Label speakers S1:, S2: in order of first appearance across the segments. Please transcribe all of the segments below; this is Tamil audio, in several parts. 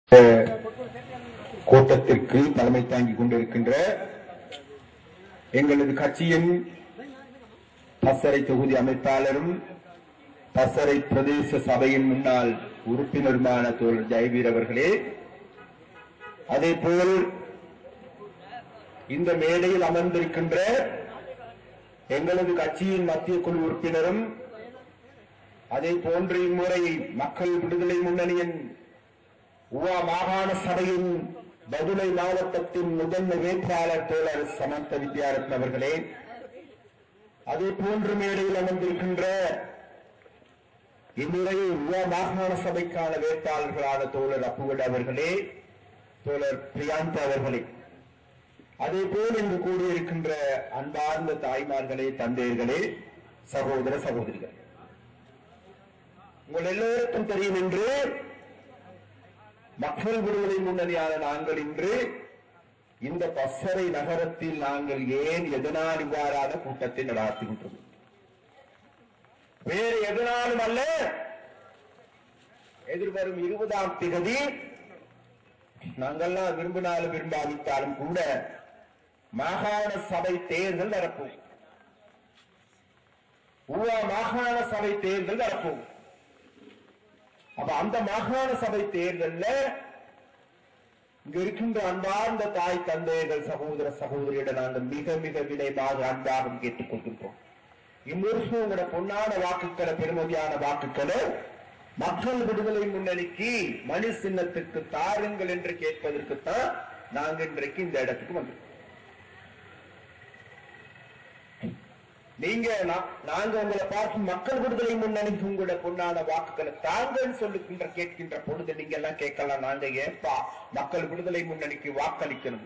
S1: கூட்டத்திற்கு தலைமை தாங்கிக் கொண்டிருக்கின்ற எங்களது கட்சியின் பசறை தொகுதி அமைப்பாளரும் பசறை பிரதேச சபையின் முன்னாள் உறுப்பினருமான தோழர் ஜெயவீர் அவர்களே அதேபோல் இந்த மேடையில் அமர்ந்திருக்கின்ற எங்களது கட்சியின் மத்திய குழு உறுப்பினரும் அதே போன்று இம்முறை மக்கள் விடுதலை முன்னணியின் உவா மாகாண சபையின் பதுளை மாவட்டத்தின் முதன்மை வேட்பாளர் தோழர் சமந்த வித்யாரத்ன அவர்களே அதே போன்று மேடையில் அமர்ந்திருக்கின்ற இம்முறை உவா மாகாண சபைக்கான வேட்பாளர்களான தோழர் அப்புகட் அவர்களே தோழர் பிரியாந்த் அவர்களே அதே போல் இங்கு கூடியிருக்கின்ற அன்பார்ந்த தாய்மார்களே தந்தையர்களே சகோதர சகோதரிகள் உங்கள் எல்லோருக்கும் தெரியும் என்று மக்கள் விடுதலை முன்னணியான நாங்கள் இன்று இந்த பசறை நகரத்தில் நாங்கள் ஏன் எதனால் இவ்வாறான கூட்டத்தை நடாத்துகின்றோம் வேறு எதனாலும் அல்ல எதிர்வரும் இருபதாம் திகதி நாங்கள்லாம் விரும்பினாலும் விரும்பாவிட்டாலும் கூட மாகாண சபை தேர்தல் நடப்போம் ஊவா மாகாண சபை தேர்தல் நடப்போம் அப்ப அந்த மாகாண சபை தேர்தல்ல இங்க இருக்கின்ற அன்பார்ந்த தாய் தந்தையர்கள் சகோதர சகோதரியிடம் நாங்கள் மிக மிக விளைவாக அன்பாக கேட்டுக் கொள்கின்றோம் இம்முருஷம் உங்களோட பொன்னான வாக்குகளை பெருமதியான வாக்குகளை மக்கள் விடுதலை முன்னணிக்கு மணி சின்னத்துக்கு தாருங்கள் என்று கேட்பதற்குத்தான் நாங்கள் இன்றைக்கு இந்த இடத்துக்கு வந்திருக்கோம் நீங்க நா- நாங்க உங்களை பார்த்து மக்கள் விடுதலை முன்னணிக்கு உங்களோட பொன்னான வாக்குகளை தாங்கன்னு சொல்லுகின்ற கேட்கின்ற பொழுது நீங்க எல்லாம் கேட்கலாம் நாங்க ஏப்பா மக்கள் விடுதலை முன்னணிக்கு வாக்களிக்கணும்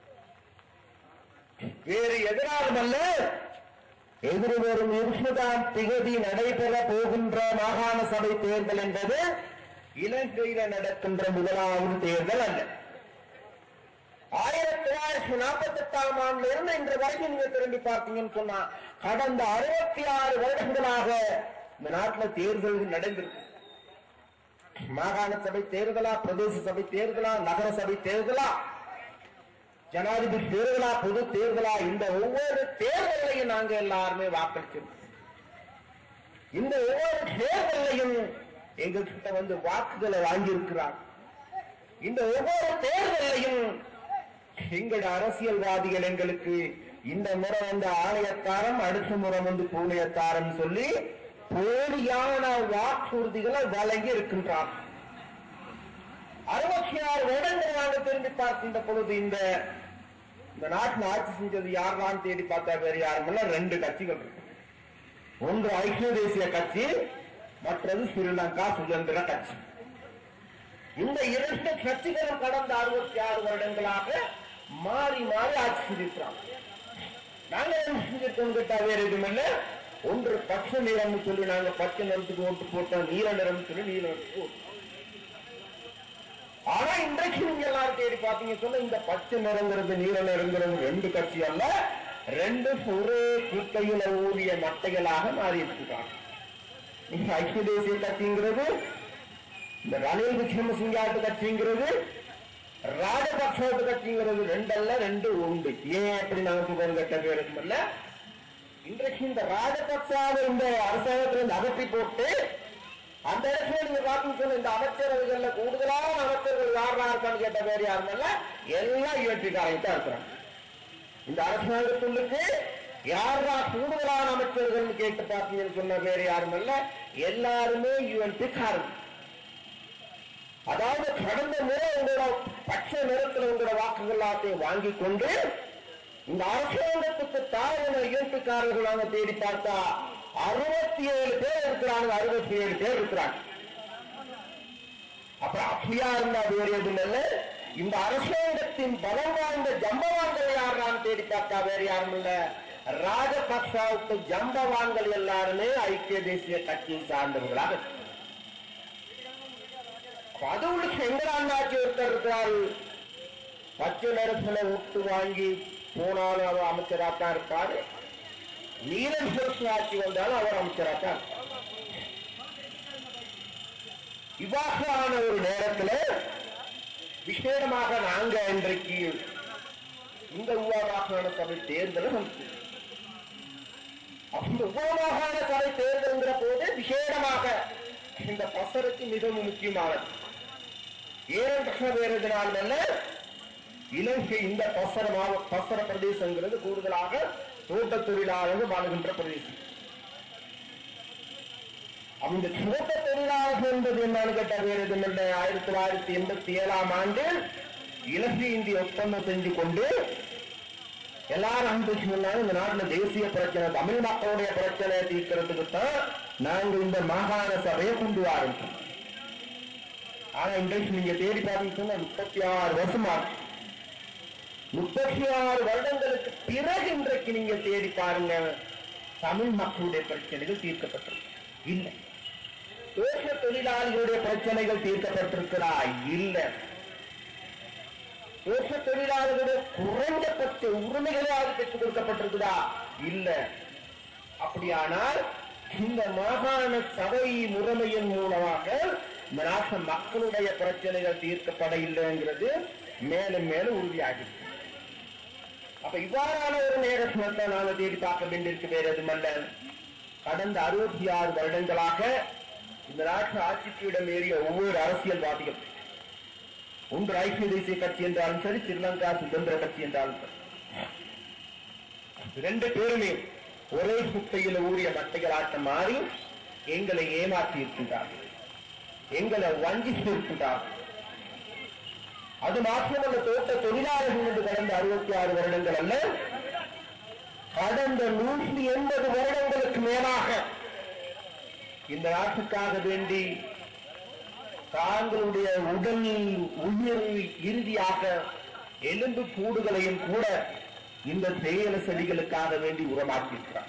S1: வேறு எதிராலும் அல்ல எதிர்வரும் இருபதாம் திகதி நடைபெற போகின்ற மாகாண சபை தேர்தல் என்பது இலங்கையில நடக்கின்ற முதலாவது தேர்தல் அல்ல ஆயிரத்தி தொள்ளாயிரத்தி நாற்பத்தி எட்டாம் ஆண்டுல இருந்து இன்று வரைக்கும் நீங்க திரும்பி பார்த்தீங்கன்னு சொன்னா கடந்த அறுபத்தி ஆறு வருடங்களாக இந்த நாட்டுல தேர்தல்கள் நடந்திருக்கு மாகாண சபை தேர்தலா பிரதேச சபை தேர்தலா நகர சபை தேர்தலா ஜனாதிபதி தேர்தலா பொது தேர்தலா இந்த ஒவ்வொரு தேர்தலையும் நாங்க எல்லாருமே வாக்களிச்சோம் இந்த ஒவ்வொரு தேர்தலையும் எங்ககிட்ட வந்து வாக்குகளை வாங்கியிருக்கிறார் இந்த ஒவ்வொரு தேர்தலையும் எங்கள் அரசியல்வாதிகள் எங்களுக்கு இந்த முறை வந்து ஆலயத்தாரம் அடுத்த முறை வந்து பூனையத்தாரம் சொல்லி போலியான வாக்குறுதிகளை வழங்கி இருக்கின்றார் அறுபத்தி ஆறு வருடங்கள் நாங்கள் திரும்பி பார்க்கின்ற பொழுது இந்த இந்த நாட்டில் ஆட்சி செஞ்சது யாரெல்லாம் தேடி பார்த்தா வேறு யாருமில்ல ரெண்டு கட்சிகள் இருக்கு ஒன்று ஐக்கிய தேசிய கட்சி மற்றது ஸ்ரீலங்கா சுதந்திர கட்சி இந்த இரண்டு கட்சிகளும் கடந்த அறுபத்தி ஆறு வருடங்களாக மாறி மாறி ஆட்சி செஞ்சிருக்கிறாங்க நாங்க என்ன செஞ்சிருக்கோம் கேட்டா வேற எதுவும் இல்ல ஒன்று பச்சை நிறம்னு சொல்லி நாங்க பச்சை நிறத்துக்கு ஓட்டு போட்டோம் நீல நிறம்னு சொல்லி நீல நிறத்துக்கு ஓட்டு ஆனா இன்றைக்கு நீங்க எல்லாரும் தேடி பாத்தீங்க சொன்னா இந்த பச்சை நிறங்கிறது நீல நிறங்கிறது ரெண்டு கட்சி அல்ல ரெண்டு ஒரே குட்டையில ஊதிய மட்டைகளாக மாறி இருக்கிறாங்க நீங்க ஐக்கிய தேசிய கட்சிங்கிறது இந்த ரணில் விக்ரமசிங்காட்டு கட்சிங்கிறது ராஜபக்சோட்டு கட்சிங்கிறது ரெண்டல்ல ரெண்டு உண்டு ஏன் அப்படி நமக்கு பேர் கட்ட பேர் இல்ல இன்றைக்கு இந்த ராஜபக்சாவை இந்த அரசாங்கத்துல இருந்து அகற்றி போட்டு அந்த இடத்துல நீங்க பாத்தீங்க சொன்ன இந்த அமைச்சரவைகள்ல கூடுதலான அமைச்சர்கள் யாரா இருக்கான்னு கேட்ட பேர் யாருமல்ல எல்லாம் இயற்றிக்காரங்க தான் இருக்கிறாங்க இந்த அரசாங்கத்துள்ளுக்கு யாரா கூடுதலான அமைச்சர்கள் கேட்டு பார்த்தீங்கன்னு சொன்ன பேர் யாருமல்ல எல்லாருமே யூஎன்பி காரங்க அதாவது கடந்த முறை உங்களோட பச்சை நிறத்தில் உங்களோட வாக்குகள் எல்லாத்தையும் வாங்கி கொண்டு இந்த அரசாங்கத்துக்கு தாழ்வு இயற்கைக்காரர்கள் நாங்க தேடி பார்த்தா அறுபத்தி ஏழு பேர் இருக்கிறாங்க அறுபத்தி ஏழு பேர் இருக்கிறாங்க அப்ப அப்படியா இருந்தா வேறு எதுவும் இல்ல இந்த அரசாங்கத்தின் பலம் வாய்ந்த ஜம்பவான்கள் யாரான்னு தேடி பார்த்தா வேறு யாரும் இல்ல ராஜபக்சாவுக்கு ஜம்பவான்கள் எல்லாருமே ஐக்கிய தேசிய கட்சியை சார்ந்தவர்களாக இருக்கிறாங்க. பதவுல செங்கராண்டாட்சி ஒருத்தர் இருக்கிறாரு பச்சை நிறத்துல விட்டு வாங்கி போனாலும் அவர் அமைச்சராத்தான் இருப்பாரு நீலம் சிறப்பு ஆட்சி வந்தாலும் அவர் அமைச்சராத்தான் இருப்பார். இவ்வாறான ஒரு நேரத்தில் விசேடமாக நாங்க இன்றைக்கு இந்த உபமாகாண சபை தேர்தலை நடத்தி அந்த உபமாகாண சபை தேர்தல்ங்கிற போது விசேடமாக இந்த பசருக்கு மிகவும் முக்கியமானது ஏன் வேறு எதனால் அல்ல இலங்கை இந்த பசர மாவ பசர பிரதேசங்கிறது கூடுதலாக தோட்ட தொழிலாளர்கள் வாழ்கின்ற பிரதேசம் அந்த தோட்ட தொழிலாளர்கள் என்பது என்னன்னு கேட்டா வேறு எதுவும் ஆயிரத்தி தொள்ளாயிரத்தி எண்பத்தி ஏழாம் ஆண்டு இலங்கை இந்திய ஒப்பந்தம் செஞ்சு கொண்டு எல்லாரும் அனுப்பிச்சு முன்னாலும் இந்த நாட்டுல தேசிய பிரச்சனை தமிழ் மக்களுடைய பிரச்சனையை தீர்க்கிறதுக்கு தான் நாங்க இந்த மாகாண சபையை கொண்டு ஆரம்பிச்சோம் ஆனா இன்றைக்கு நீங்க தேடி பார்த்தீங்கன்னா முப்பத்தி ஆறு வருஷமா இருக்கு. முப்பத்தி ஆறு வருடங்களுக்கு பிறகு இன்றைக்கு நீங்க தேடி பாருங்க தமிழ் மக்களுடைய பிரச்சனைகள் தீர்க்கப்பட்டிருக்கு இல்லை தேச தொழிலாளிகளுடைய பிரச்சனைகள் தீர்க்கப்பட்டிருக்கிறா இல்லை தேச தொழிலாளர்களுடைய குறைந்தபட்ச உரிமைகளாக பெற்றுக் கொடுக்கப்பட்டிருக்குதா இல்ல அப்படியானால் இந்த மாகாண சபை முறைமையின் மூலமாக இந்த நாட்டு மக்களுடைய பிரச்சனைகள் தீர்க்கப்பட இல்லைங்கிறது மேலும் மேலும் உறுதியாகிருக்கு அப்ப இவ்வாறான ஒரு நேரத்தை நாங்க தேடி பார்க்க வேண்டியிருக்கு வேற எதுமல்ல கடந்த அறுபத்தி ஆறு வருடங்களாக இந்த நாட்டு ஆட்சிப்பிடம் ஏறிய ஒவ்வொரு அரசியல்வாதிகள் ஒன்று ஐக்கிய தேசிய கட்சி என்றாலும் சரி ஸ்ரீலங்கா சுதந்திர கட்சி என்றாலும் சரி ரெண்டு பேருமே ஒரே குட்டையில் ஊறிய மட்டைகளாட்டம் மாறி எங்களை ஏமாற்றி இருக்கின்றார்கள் எங்களை வஞ்சித்து இருக்கின்றார்கள் அது மாத்திரமல்ல தோட்ட தொழிலாளர்கள் என்று கடந்த அறுபத்தி ஆறு வருடங்கள் அல்ல கடந்த நூற்றி எண்பது வருடங்களுக்கு மேலாக இந்த நாட்டுக்காக வேண்டி தாங்களுடைய உடல் உயிர் இறுதியாக எலும்பு கூடுகளையும் கூட இந்த தேயிலை செடிகளுக்காக வேண்டி உரமாக்கியிருக்கிறார்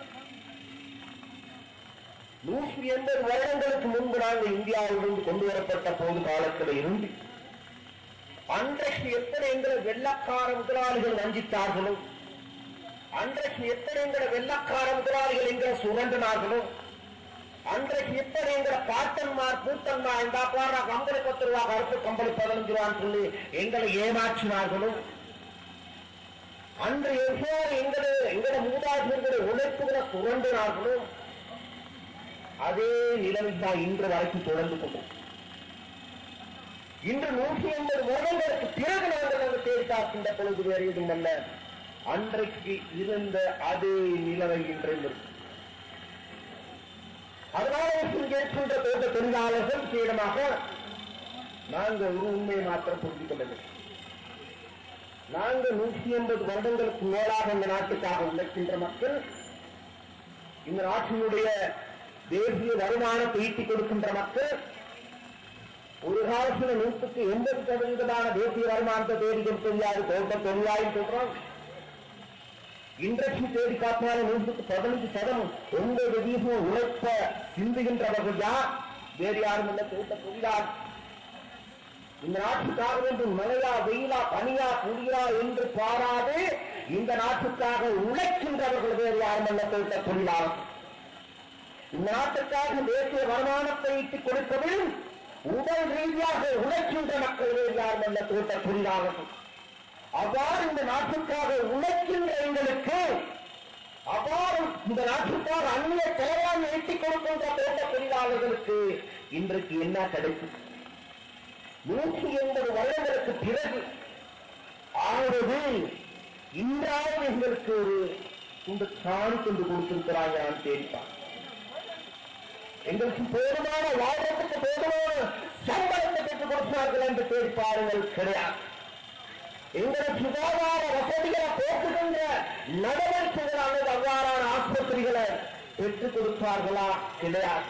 S1: நூற்றி எண்பது வருடங்களுக்கு முன்பு நாங்கள் இந்தியாவிலிருந்து கொண்டு வரப்பட்ட போது காலத்தில் இருந்து அன்றைக்கு எத்தனை எங்களை வெள்ளக்கார முதலாளிகள் வஞ்சித்தார்களோ அன்றைக்கு எத்தனை எங்களை வெள்ளக்கார முதலாளிகள் எங்களை சுரண்டினார்களோ அன்றைக்கு எப்படி எங்கிற பாட்டன்மார் பூட்டன்மார் இந்த பாரு கம்பளி பத்து ரூபா கருப்பு கம்பளி பதினஞ்சு ரூபான்னு சொல்லி எங்களை ஏமாற்றினார்களும் அன்று எவ்வாறு எங்களை எங்களை மூதாசிரியர்களை உழைப்புகளை சுரண்டினார்களும் அதே நிலைமை தான் இன்று வரைக்கும் தொடர்ந்து கொண்டோம் இன்று நூற்றி எண்பது வருடங்களுக்கு பிறகு நாங்கள் நாங்கள் தேடி பார்க்கின்ற பொழுது வேறு எதுவும் அல்ல அன்றைக்கு இருந்த அதே நிலைமை இன்றையும் இருக்கு அதனால இங்கே இருக்கின்ற தோட்ட தொழிலாளர்கள் சீடமாக நாங்கள் ஒரு உண்மையை மாத்திரம் புரிந்து கொள்ள வேண்டும் நாங்கள் நூற்றி எண்பது வருடங்களுக்கு மேலாக இந்த நாட்டுக்காக உழைக்கின்ற மக்கள் இந்த நாட்டினுடைய தேசிய வருமானத்தை ஈட்டிக் கொடுக்கின்ற மக்கள் ஒரு காலத்தில் நூற்றுக்கு எண்பது சதவீதமான தேசிய வருமானத்தை தேடி கொடுத்தது யாரு தோட்ட தொழிலாளி சொல்றோம் இன்றைக்கு தேடி பார்த்தாலும் நூற்றுக்கு பதினஞ்சு சதம் ஒன்பது வீதம் உழைப்ப சிந்துகின்றவர்கள் யார் வேறு யாரும் இல்லை தோட்ட தொழிலாளி இந்த நாட்டுக்காக வேண்டும் மழையா வெயிலா பனியா புலியா என்று பாராது இந்த நாட்டுக்காக உழைக்கின்றவர்கள் வேறு யாரும் அல்ல தோட்ட தொழிலாளர் இந்த நாட்டுக்காக தேசிய வருமானத்தை ஈட்டிக் கொடுப்பதில் உடல் ரீதியாக உழைக்கின்ற மக்கள் வேறு யாரும் அல்ல தோட்ட தொழிலாளர்கள் அவ்வாறு இந்த நாட்டுக்காக உழைக்கின்ற எங்களுக்கு அவ்வாறு இந்த நாட்டுக்காக அந்நிய செலவாக ஈட்டிக் கொடுக்கின்ற தோட்ட தொழிலாளர்களுக்கு இன்றைக்கு என்ன கிடைக்கும் நூற்றி எண்பது வருடங்களுக்கு பிறகு ஆவது இன்றாவது எங்களுக்கு ஒரு இந்த காணி கொண்டு கொடுத்திருக்கிறாங்க நான் தேடிப்பான் எங்களுக்கு போதுமான வாழ்வதற்கு போதுமான சம்பளத்தை பெற்றுக் கொடுப்பார்கள் என்று தேடி பாருங்கள் கிடையாது எங்களை சுகாதார வசதிகளை போக்குகின்ற நடவடிக்கைகளானது அவ்வாறான ஆஸ்பத்திரிகளை பெற்றுக் கொடுப்பார்களா கிடையாது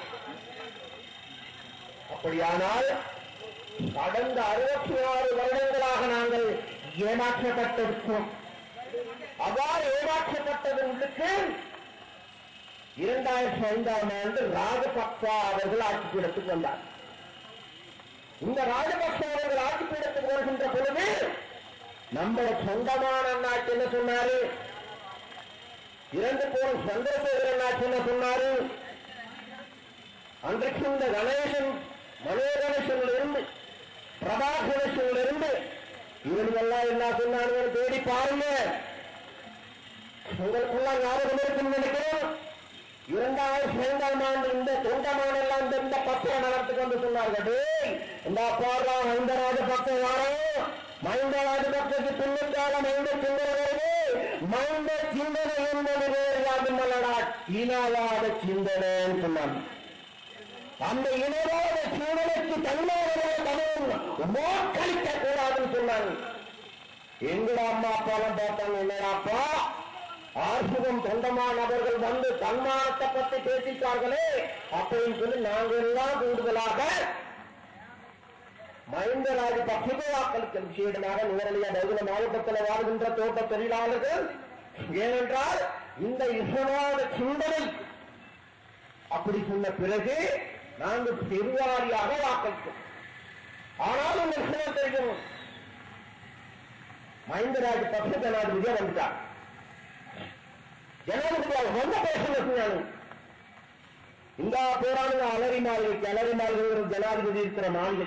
S1: அப்படியானால் கடந்த அறுபத்தி ஆறு வருடங்களாக நாங்கள் ஏமாற்றப்பட்டிருக்கோம் அவ்வாறு ஏமாற்றப்பட்டவர்களுக்கு இரண்டாயிரத்தி ஐந்தாம் ஆண்டு ராஜபக்சா அவர்கள் ஆட்சி பீடத்துக்கு வந்தார் இந்த ராஜபக்சா அவர்கள் ஆட்சி பீடத்துக்கு வருகின்ற பொழுது நம்மளோட சொந்தமான அண்ணாச்சி என்ன சொன்னாரு இறந்து போன சந்திரசேகர் அண்ணாச்சி என்ன சொன்னாரு அன்றைக்கு இந்த கணேசன் மனோ கணேசன்ல இருந்து பிரபாகரத்தில் இருந்து இவனுங்கெல்லாம் என்ன சொன்னானுங்க தேடி பாருங்க உங்களுக்குள்ள ஞாபகம் இருக்குன்னு நினைக்கிறோம் இரண்டாயிரத்தி இரண்டாம் ஆண்டு இந்த தொண்டமான எல்லாம் இந்த இந்த பக்கம் நடத்தி கொண்டு சொன்னார்கள் டேய் இந்த பாடுறா மைந்தராஜ பக்கம் வாரம் மைந்தராஜ பக்கத்துக்கு பின்னுக்கால மைந்த சிந்தனை வருது மைந்த சிந்தனை என்பது வேறு யாருமல்லடா இனவாத சிந்தனைன்னு சொன்னாங்க அந்த இனவாத சிந்தனைக்கு தன்னாரே தமிழ் வாக்களிக்க கூடாதுன்னு சொன்னாங்க எங்கட அம்மா அப்பாலாம் பார்த்தாங்க என்னடாப்பா ஆர்சுகம் தொண்டமான் அவர்கள் வந்து தன்மானத்தை பத்தி பேசிட்டார்களே அப்படின்னு சொல்லி நாங்கள் எல்லாம் கூடுதலாக மஹிந்த ராஜபக்சே வாக்களிக்க விஷயமாக நேரடியா பகுதின மாவட்டத்தில் வாழ்கின்ற தோட்ட தொழிலாளர்கள் ஏனென்றால் இந்த இசைவாத சிந்தனை அப்படி சொன்ன பிறகு நாங்கள் பெருவாரியாக வாக்களித்தோம் ஆனால் உங்க விஷயம் தெரியும் மஹிந்தராஜ் பக்ஷ ஜனாதிபதியா வந்துட்டார் ஜனாதிபதி அவர் சொந்த பேசுங்க சொன்னாங்க இந்த பேரானுங்க அலரி மாளிகைக்கு அலரி மாளிகை ஒரு ஜனாதிபதி இருக்கிற மாளிகை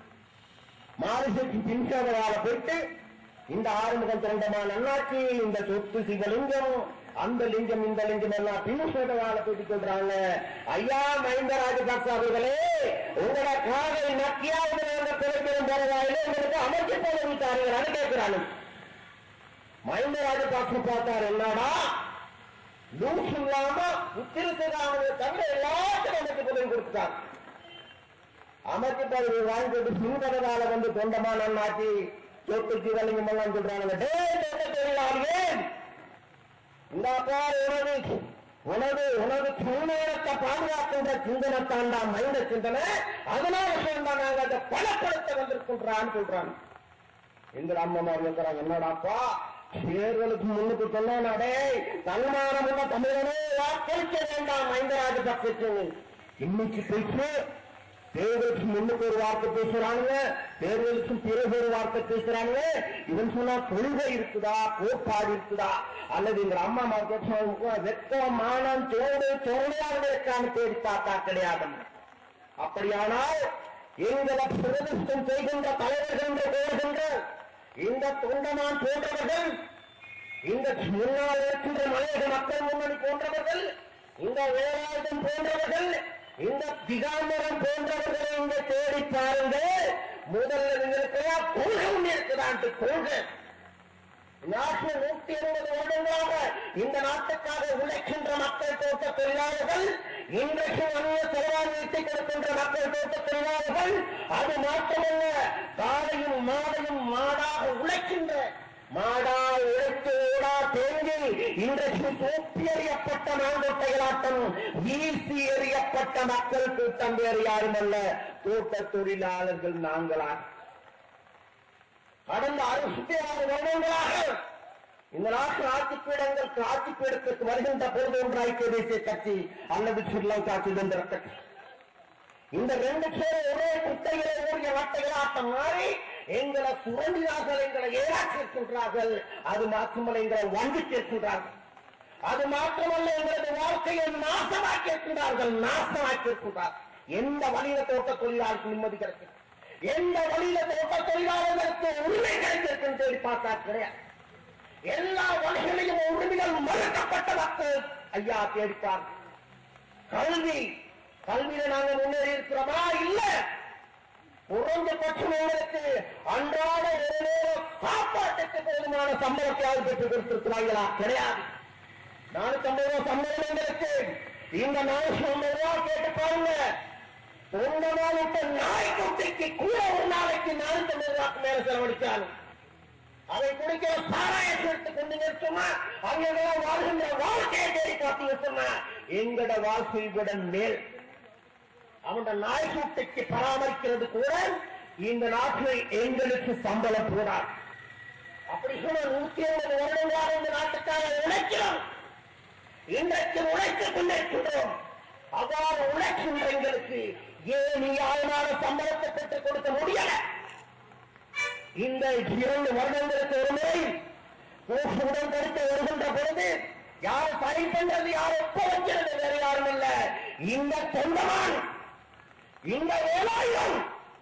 S1: மாளிகைக்கு பின்சாதரால போயிட்டு இந்த ஆறுமுகம் தொண்டமான அண்ணாச்சி இந்த சொத்து சிவலிங்கம் அந்த லிங்கம் இந்த லிங்கம் எல்லாம் பின்சோதரால போயிட்டு சொல்றாங்க ஐயா மஹிந்த ராஜபக்ச அவர்களே உங்களோட காதை நக்கியாவது நாங்க பிழைக்கிறோம் பரவாயில்லை உங்களுக்கு அமைச்சு பதவி தாருங்கன்னு கேட்கிறானு மஹிந்த ராஜபக்ச பார்த்தார் என்னடா லூஸ் இல்லாம உத்திரத்துக்கானதை தவிர எல்லாத்துக்கும் அமைச்சு பதவி கொடுத்துட்டார் அமைச்சு பதவி வாங்கிட்டு சிங்கதனால வந்து தொண்டமான அண்ணாச்சி சொத்து சிவலிங்கம் எல்லாம் சொல்றாங்க டே தொண்ட தொழிலாளியே இந்த பார் உனது உனது உனது சுயநலத்தை பாதுகாக்கின்ற சிந்தனை தாண்டா மைந்த சிந்தனை அதனால சொல்றாங்க நாங்க அதை பலப்படுத்த வந்திருக்கின்றான்னு சொல்றாங்க இந்த அம்மமார் இருக்கிறாங்க என்னடாப்பா தேர்தலுக்கு முன்னுக்கு சொன்னாடே தன்மானம் உள்ள தமிழனே வாக்களிக்க வேண்டாம் மைந்தராஜ பக்கத்துக்கு இன்னைக்கு பேசு தேர்தலுக்கு முன்னுக்கு ஒரு வார்த்தை பேசுறாங்க தேர்தலுக்கு பிறகு ஒரு வார்த்தை பேசுறாங்க இவன் சொன்னா கொள்கை இருக்குதா கோட்பாடு இருக்குதா அல்லது இந்த அம்மா மார்க்க வெக்கம் மானம் தோடு தோழையாக இருக்கான்னு தேடி பார்த்தா கிடையாது அப்படியானால் எங்களை பிரதிஷ்டம் செய்கின்ற தலைவர்கள் என்று பெயர்கின்ற இந்த தொண்டமான் போன்றவர்கள் இந்த முன்னாள் இருக்கின்ற மலையக மக்கள் முன்னணி போன்றவர்கள் இந்த வேலாயுதம் போன்றவர்கள் இந்த திகாமரம் போன்றவர்களை இங்க தேடி பாருங்கள் முதல்ல உங்களுக்கு கொள்கை ஒண்ணு இருக்குதான்ட்டு கொள்கை நாட்டில் நூத்தி இருபது வருடங்களாக இந்த நாட்டுக்காக உழைக்கின்ற மக்கள் தோட்ட தொழிலாளர்கள் இன்றைக்கு அந்நிய செலவாக ஈட்டிக் கொடுக்கின்ற மக்கள் தோட்ட தொழிலாளர்கள் அது மாற்றமல்ல காலையும் மாடையும் மாடாக உழைக்கின்ற மாடா உழைத்து ஓடா தேங்கி இன்றைக்கு தூக்கி எறியப்பட்ட மாங்கொட்டைகளாட்டம் வீசி எறியப்பட்ட மக்கள் கூட்டம் வேறு யாருமல்ல தோட்ட தொழிலாளர்கள் நாங்களா கடந்த அறுபத்தி ஆறு வருடங்களாக இந்த நாட்டு ஆட்சி பீடங்களுக்கு ஆட்சி பீடத்திற்கு வருகின்ற பொழுது ஒன்று ஐக்கிய தேசிய கட்சி அல்லது ஸ்ரீலங்கா சுதந்திர கட்சி இந்த ரெண்டு பேரும் ஒரே குட்டைகளை ஊறிய வட்டைகளாட்டம் மாறி எங்களை சுரண்டினார்கள் எங்களை ஏறாக்கியிருக்கின்றார்கள் அது மாற்றமல்ல எங்களை வஞ்சித்திருக்கின்றார்கள் அது மாத்திரமல்ல எங்களது வாழ்க்கையை நாசமாக்கி இருக்கின்றார்கள் நாசமாக்கி இருக்கின்றார்கள் எந்த வழியில தோட்ட தொழிலாளருக்கு நிம்மதி கிடைக்கும் எந்த வழியில தோட்ட தொழிலாளர்களுக்கு உரிமை கிடைத்திருக்குன்னு தேடி பார்த்தா கிடையாது எல்லா வழிகளையும் உரிமைகள் மறுக்கப்பட்ட மக்கள் ஐயா தேடிப்பார் கல்வி கல்வியில நாங்க முன்னேறி இருக்கிறோமா இல்ல குறைஞ்சபட்சம் எங்களுக்கு அன்றாட ஒரு நேரம் சாப்பாட்டுக்கு போதுமான சம்பளத்தையாவது பெற்றுக் கொடுத்திருக்கிறாங்களா கிடையாது நானூத்தி ஐம்பது ரூபாய் சம்பளம் எங்களுக்கு இந்த நானூத்தி ஐம்பது ரூபாய் கேட்டு பாருங்க சொந்தமான விட்ட நாய்க்குட்டிக்கு கூட ஒரு நாளைக்கு நானூத்தி ஐம்பது ரூபாய்க்கு மேல செலவழிச்சாலும் அதை குடிக்கிற சாராயத்தை எடுத்து கொண்டீங்க சொன்னா அங்கெல்லாம் வாழ்கின்ற வாழ்க்கையை தேடி பார்த்தீங்க சொன்னா எங்கட வாழ்க்கை விட மேல் அவன் நாய் குட்டிக்கு பராமரிக்கிறது கூட இந்த நாட்டில் எங்களுக்கு சம்பளம் போடாது அப்படி சொன்ன நூத்தி ஐம்பது வருடங்களாக இந்த நாட்டுக்காக உழைக்கிறோம் இன்றைக்கு உழைத்துக் கொண்டிருக்கின்றோம் அவ்வாறு உழைக்கின்ற எங்களுக்கு ஏன் நியாயமான சம்பளத்தை பெற்றுக் கொடுக்க முடியல இந்த இரண்டு வருடங்களுக்கு ஒரு முறை போக்கு உடன்படிக்கை வருகின்ற பொழுது யார் சரி பண்றது யார் ஒப்ப வைக்கிறது வேறு யாரும் இல்ல இந்த தொண்டமான் இந்த வேலாயுதம்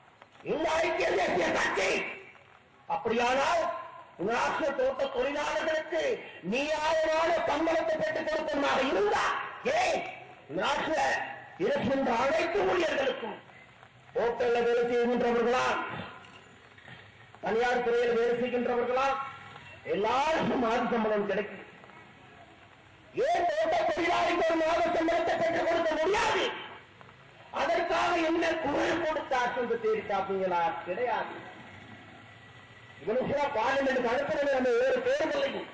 S1: இந்த ஐக்கிய தேசிய கட்சி அப்படியானால் ராஷ்டிர தோட்ட தொழிலாளர்களுக்கு நியாயமான சம்பளத்தை பெற்றுக் கொடுப்பதாக இருந்தா ஏன் ராஷ்டிர இருக்கின்ற அனைத்து ஊழியர்களுக்கும் ஹோட்டல்ல வேலை செய்கின்றவர்களா தனியார் துறையில் வேலை செய்கின்றவர்களா எல்லாருக்கும் மாத சம்பளம் கிடைக்கும் ஏன் தோட்ட தொழிலாளிக்கு ஒரு மாத சம்பளத்தை பெற்றுக் கொடுக்க முடியாது அதற்காக என்ன குரல் கொடுத்தார் என்று தேடி காப்பீங்களா கிடையாது இவனுக்கு பார்லிமெண்ட் அனுப்புறது நம்ம வேறு தேர்தலையும்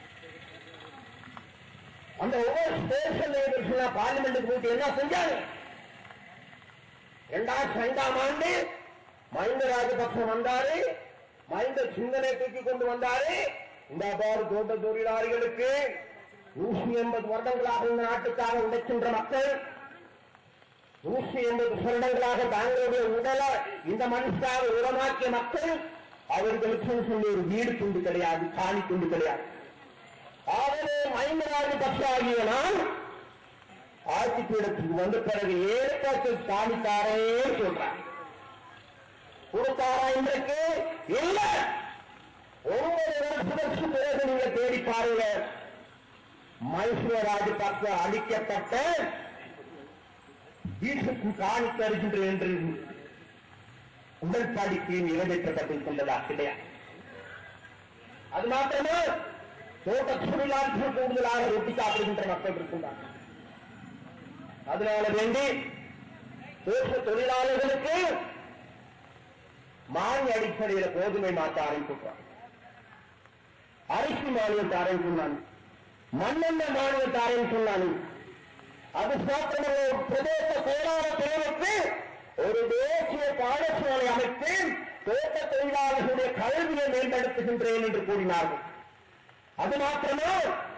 S1: அந்த ஒவ்வொரு ஸ்டேஷன்ல பார்லிமெண்ட்டுக்கு போயிட்டு என்ன செஞ்சாங்க இரண்டாயிரத்தி ஐந்தாம் ஆண்டு மஹிந்த ராஜபக்சம் வந்தாரு மஹிந்த சிந்தனை தூக்கி கொண்டு வந்தாரு இந்த பாரு தோட்ட தொழிலாளிகளுக்கு நூற்றி எண்பது வருடங்களாக இந்த நாட்டுக்காக உழைக்கின்ற மக்கள் நூற்றி எண்பது வருடங்களாக தங்களுடைய உடலை இந்த மனுஷாக உரமாக்கிய மக்கள் அவர்களுக்கு சொல்லி ஒரு வீடு துண்டு கிடையாது காணி துண்டு கிடையாது ஆகவே மஹிந்தராஜ பக்ஷ ஆகிய நான் ஆட்சி பீடத்துக்கு வந்த பிறகு ஏற்காட்டு காணித்தாரே சொல்றாங்க கொடுத்தாரா இன்றைக்கு இல்ல ஒன்பது வருஷத்துக்கு பிறகு நீங்க தேடி பாருங்க மைசூர் ராஜபக்ச அளிக்கப்பட்ட வீட்டுக்கு காணி தருகின்ற என்று உடன்படிக்கை நிறைவேற்றப்பட்டிருக்கின்றதா கிடையாது அது மாத்திரமே தோட்ட தொழிலாளர்கள் கூடுதலாக ரொட்டி சாப்பிடுகின்ற மக்கள் இருக்கின்றார்கள் அதனால வேண்டி தோட்ட தொழிலாளர்களுக்கு மானிய அடிப்படையில் கோதுமை மாற்ற ஆரம்பிக்கிறார் அரிசி மானியம் தாரேன்னு சொன்னாங்க மண்ணெண்ணெய் மானியம் தாரேன்னு சொன்னாங்க அது மாத்திரமல்ல ஒரு பிரதேச செயலாள பிரிவுக்கு ஒரு தேசிய பாடசாலை அமைத்து தோட்ட தொழிலாளர்களுடைய கல்வியை மேம்படுத்துகின்றேன் என்று கூறினார்கள் அது மாத்திரமே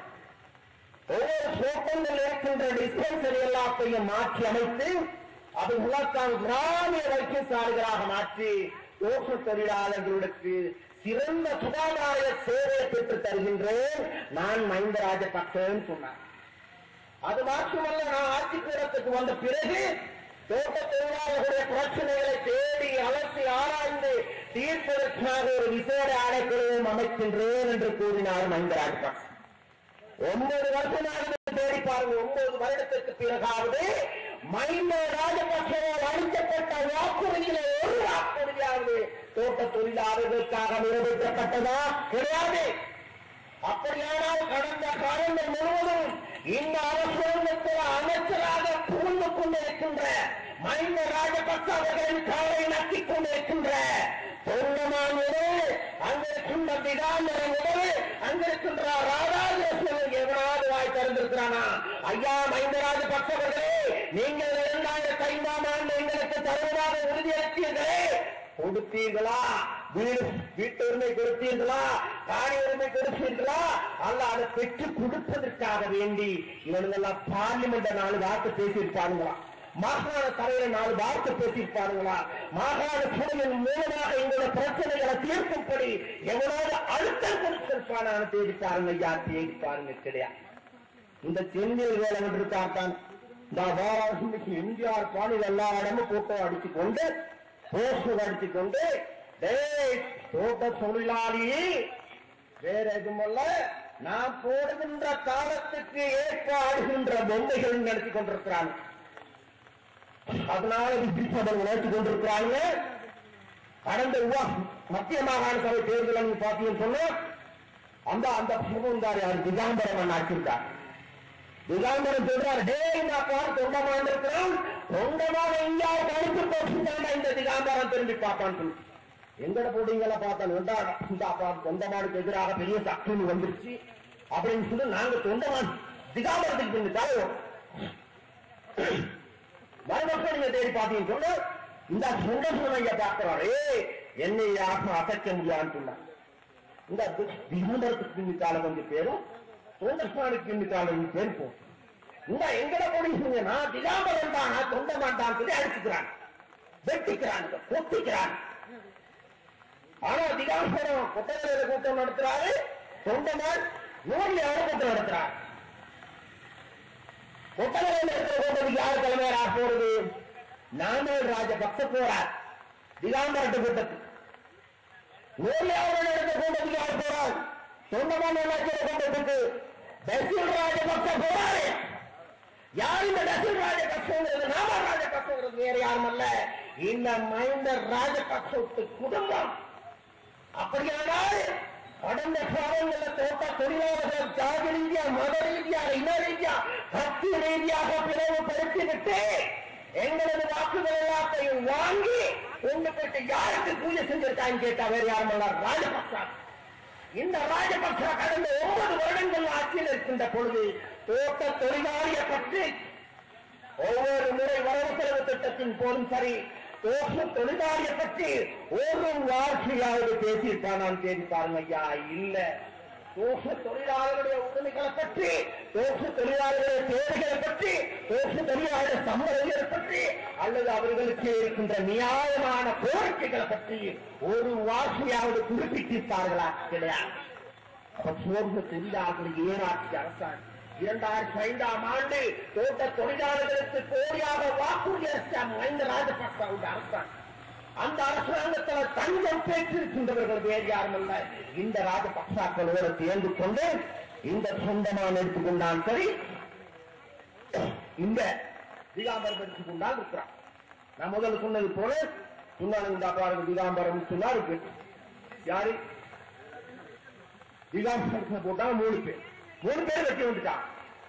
S1: ஒவ்வொரு சோட்டங்கள் இருக்கின்ற டிஸ்பென்சரி எல்லாத்தையும் மாற்றி அமைத்து அது உலகம் கிராமிய வைத்தியசாலைகளாக மாற்றி தோட்ட தொழிலாளர்களுக்கு சிறந்த சுகாதார சேவையை பெற்றுத் தருகின்றேன் நான் மஹிந்த ராஜபக்சேன்னு சொன்னார் அது மாற்றமல்ல நான் ஆட்சிப்பீடத்துக்கு வந்த பிறகு தோட்ட தொழிலாளர்களுடைய பிரச்சனைகளை தேடி அலசி ஆராய்ந்து தீர்ப்பதற்காக ஒரு விசேட ஆணைக்குழுவும் அமைக்கின்றேன் என்று கூறினார் மஹிந்த ராஜபக்ச ஒன்பது வருஷமாக தேடி பாருங்க ஒன்பது வருடத்திற்கு பிறகாவது மஹிந்த ராஜபக்சவோ அளிக்கப்பட்ட வாக்குறுதியில ஒரு வாக்குறுதியாவது தோட்ட தொழிலாளர்களுக்காக நிறைவேற்றப்பட்டதா கிடையாது அப்படியானால் கடந்த காலங்கள் முழுவதும் இந்த அரசாங்கத்தில் அமைச்சராக புகுந்து கொண்டிருக்கின்ற மஹிந்த ராஜபக்ச அவர்களின் காலை நக்கிக் கொண்டிருக்கின்ற சொந்தமான உடல் அங்கிருக்கின்ற பிதாமரன் உடல் அங்கிருக்கின்ற ராதாகிருஷ்ணன் எவனாவது வாய் திறந்திருக்கிறானா ஐயா மஹிந்த ராஜபக்ச அவர்களே நீங்கள் இரண்டாயிரத்தி ஐந்தாம் ஆண்டு எங்களுக்கு தருவதாக உறுதியளித்தீர்களே கொடுத்தீர்களா வீடு வீட்டு உரிமை கொடுத்தீர்களா காணி உரிமை கொடுத்தீர்களா அல்ல அதை பெற்று கொடுப்பதற்காக வேண்டி இவனுங்கெல்லாம் பார்லிமெண்ட் நாலு வார்த்தை பேசியிருப்பானுங்களா மாகாண தலையில நாலு வார்த்தை பேசியிருப்பானுங்களா மாகாண சூழலின் மூலமாக எங்களோட பிரச்சனைகளை தீர்க்கும்படி எவனோட அழுத்தம் கொடுத்திருப்பானான்னு தேடி பாருங்க ஐயா தேடி பாருங்க கிடையாது இந்த செந்தில் வேலை இருக்காத்தான் இந்த வாராசிக்கு எம்ஜிஆர் பாணியில் எல்லா இடமும் போட்டோ அடிச்சு கொண்டு போஸ்டர் அடிச்சு கொண்டு டேய் தோட்ட தொழிலாளி வேற எதுமல்ல நான் போடுகின்ற காலத்துக்கு ஏற்ப ஆடுகின்ற பொம்மைகள் நடத்தி கொண்டிருக்கிறாங்க அதனால பிரிட்டிஷ் நினைத்து கொண்டிருக்கிறாங்க கடந்த உவா மத்திய மாகாண சபை தேர்தல் நீங்க பாத்தீங்கன்னு சொன்னா அந்த அந்த சுகந்தார் யார் திகாம்பரம் ஆக்கியிருக்கார் திகாம்பரம் சொல்றாரு டேய் நான் பார் தொண்டமான இருக்கிறோம் தொண்டமான இந்தியாவுக்கு அனுப்பி போட்டுட்டாண்டா இந்த திகாம்பரம் திரும்பி பார்ப்பான்னு சொல்லி எங்கட போட்டீங்களா பார்த்தாலும் வேண்டா இந்த அப்பா தொண்டமானுக்கு எதிராக பெரிய சக்தி வந்துருச்சு அப்படின்னு சொல்லி நாங்க தொண்டமான் திகாம்பரத்துக்கு பின் தலைவர் மறுபக்கம் நீங்க தேடி பார்த்தீங்கன்னு சொன்னா இந்த சுண்டசுமைய பார்க்கிறாரு என்னை யாரும் அசைக்க முடியாதுன்னு சொன்னார் இந்த திகம்பரத்துக்கு பின்னிக்கால கொஞ்சம் பேரும் தொண்டஸ்வானுக்கு பின்னிக்கால கொஞ்சம் பேர் போகும் இந்த எங்கட போனீங்க நான் திகாம்பரம் தான் நான் தொண்ட மாட்டான்னு சொல்லி அடிச்சுக்கிறான் வெட்டிக்கிறான் கொத்திக்கிறான் ஆனா திகாம்பரம் கொட்டகையில கூட்டம் நடத்துறாரு தொண்டமான் நூறில் கூட்டம் நடத்துறாரு கொட்டகையில் இருக்கிற கூட்டத்துக்கு யார் தலைமையராக போறது நாமல் ராஜபக்ச போறார் திகாம்பரட்டு கூட்டத்துக்கு நேர்மையாளர்கள் நடந்த கூட்டத்துக்கு யார் போறார் சொந்தமான நல்லாட்சியர் கூட்டத்துக்கு பசில் ராஜபக்ச போறாரு யார் இந்த டசில் ராஜபக்சங்கிறது நாம ராஜபக்சங்கிறது வேற யாரும் அல்ல இந்த மஹிந்த ராஜபக்சத்து குடும்பம் அப்படியானால் கடந்த காலங்கள்ல தோட்ட தொழிலாளர்கள் ஜாதி ரீதியா மத ரீதியா இன ரீதியா கட்சி ரீதியாக பிளவுபடுத்திவிட்டு எங்களது வாக்குகள் எல்லாத்தையும் வாங்கி உங்ககிட்ட யாருக்கு பூஜை செஞ்சிருக்காங்க கேட்டா வேற யாரும் அல்ல ராஜபக்சா இந்த ராஜபக்ச கடந்த ஒன்பது வருடங்கள் ஆட்சியில் இருக்கின்ற பொழுது தோட்ட தொழிலாளியை பற்றி ஒவ்வொரு முறை வரவு செலவு திட்டத்தின் போதும் சரி தோற்று தொழிலாளியை பற்றி ஒரு வார்த்தையாவது பேசியிருப்பானான்னு தேடி பாருங்க ஐயா இல்ல தோற்று தொழிலாளர்களுடைய உரிமைகளை பற்றி தோற்று தொழிலாளர்களுடைய தேவைகளை பற்றி தோற்று தொழிலாளர் சம்பளங்களை பற்றி அல்லது அவர்களுக்கு இருக்கின்ற நியாயமான கோரிக்கைகளை பற்றி ஒரு வார்த்தையாவது குறிப்பிட்டிருப்பார்களா கிடையாது அப்ப சோர்ந்த தொழிலாளர்களுக்கு ஏனாட்சி அரசாங்கம் இரண்டாயிரத்தி ஐந்தாம் ஆண்டு தோட்ட தொழிலாளர்களுக்கு கோடியாக வாக்குறுதி அளித்த மஹிந்த ராஜபக்சவுடைய அரசாங்கம் அந்த அரசாங்கத்தில் தங்கம் பெற்றிருக்கின்றவர்கள் வேறு யாரும் அல்ல இந்த ராஜபக்சாக்களோடு சேர்ந்து கொண்டு இந்த சொந்தமான எடுத்துக்கொண்டான் சரி இந்த திகாம்பரம் எடுத்துக்கொண்டால் இருக்கிறான் நான் முதல்ல சொன்னது போல சொன்னாலும் இந்த பாருங்க திகாம்பரம் சொன்னா இருக்கு யாரு திகாம்பரம் போட்டா மூணு பேர் மூணு பேர் வெட்டி விட்டுட்டான்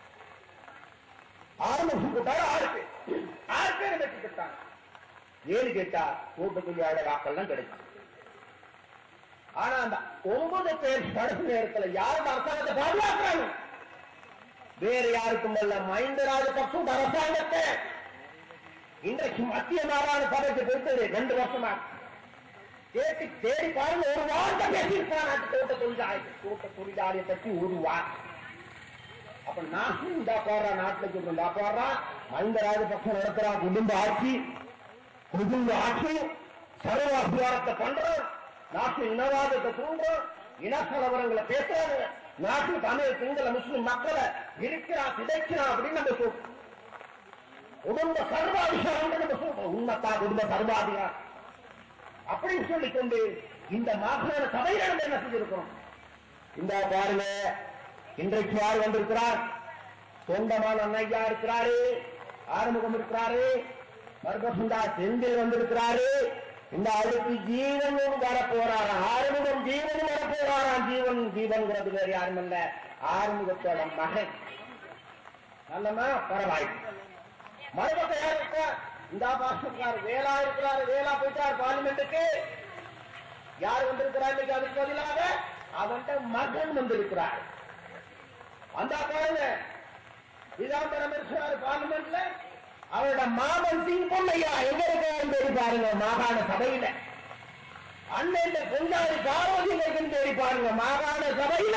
S1: ஆறு வருஷம் போட்டாரு ஆறு பேர் ஆறு பேர் வெட்டி விட்டாங்க ஏழு கேட்டா கூட்டத்துக்கு வாக்கெல்லாம் கிடைக்கும் ஆனா அந்த ஒன்பது பேர் கடைசி நேரத்துல யாரும் அரசாங்கத்தை பாதுகாக்கிறாங்க வேற யாருக்கும் அல்ல மஹிந்த ராஜபக்சம் அரசாங்கத்தை இன்றைக்கு மத்திய மாகாண சபைக்கு கொடுத்தது ரெண்டு வருஷமா கேட்டு தேடி பாருங்க ஒரு வார்த்தை பேசியிருக்கான் தோட்ட தொழிலாளி தோட்ட தொழிலாளியை பற்றி ஒரு வார்த்தை அப்ப நான் இந்த பாடுறா நாட்டுல சொல்றா பாடுறா மஹிந்த ராஜபக்சம் நடத்துறா குடும்ப ஆட்சி குடும்ப ஆட்சி சர்வாதிகாரத்தை பண்றோம் நாட்டு இனவாதத்தை தூண்டுறோம் இன கலவரங்களை பேசுறாங்க நாட்டு தமிழ் சிங்கள முஸ்லிம் மக்களை இருக்கிறா சிதைக்கிறா அப்படின்னு நம்ம சொல்றோம் குடும்ப சர்வாதிகாரம் நம்ம சொல்றோம் உண்மைத்தா குடும்ப சர்வாதிகாரம் அப்படின்னு சொல்லிக் கொண்டு இந்த மாகாண சபையில நம்ம என்ன செஞ்சிருக்கிறோம் இந்த பாருங்க இன்றைக்கு யார் வந்திருக்கிறார் சொந்தமான அண்ணையா இருக்கிறாரு ஆறுமுகம் இருக்கிறாரு மர்கசுந்தா செந்தில் வந்திருக்கிறாரு இந்த அடுத்து ஜீவனும் வர போறாரா ஆறுமுகம் ஜீவனும் வர போறாராம் ஜீவன் ஜீவன்கிறது வேறு யாரும் இல்ல ஆறுமுகத்தோட மகன் நல்லமா பரவாயில்லை மறுபக்கம் யார் இருக்கா இந்த பாஷக்கார் வேலா இருக்கிறாரு வேலா போயிட்டார் பார்லிமெண்ட்டுக்கு யார் வந்திருக்கிறார் இன்னைக்கு அதுக்கு பதிலாக அவன்கிட்ட மகன் வந்திருக்கிறார் அந்த பாருங்க பீதாம்பரம் இருக்கிறார் பார்லிமெண்ட்ல அவரோட மாமன் சிங் பொன்னையா எங்க இருக்காருன்னு தேடி பாருங்க மாகாண சபையில அண்ணன் பொஞ்சாதி பார்வதி இருக்குன்னு தேடி பாருங்க மாகாண சபையில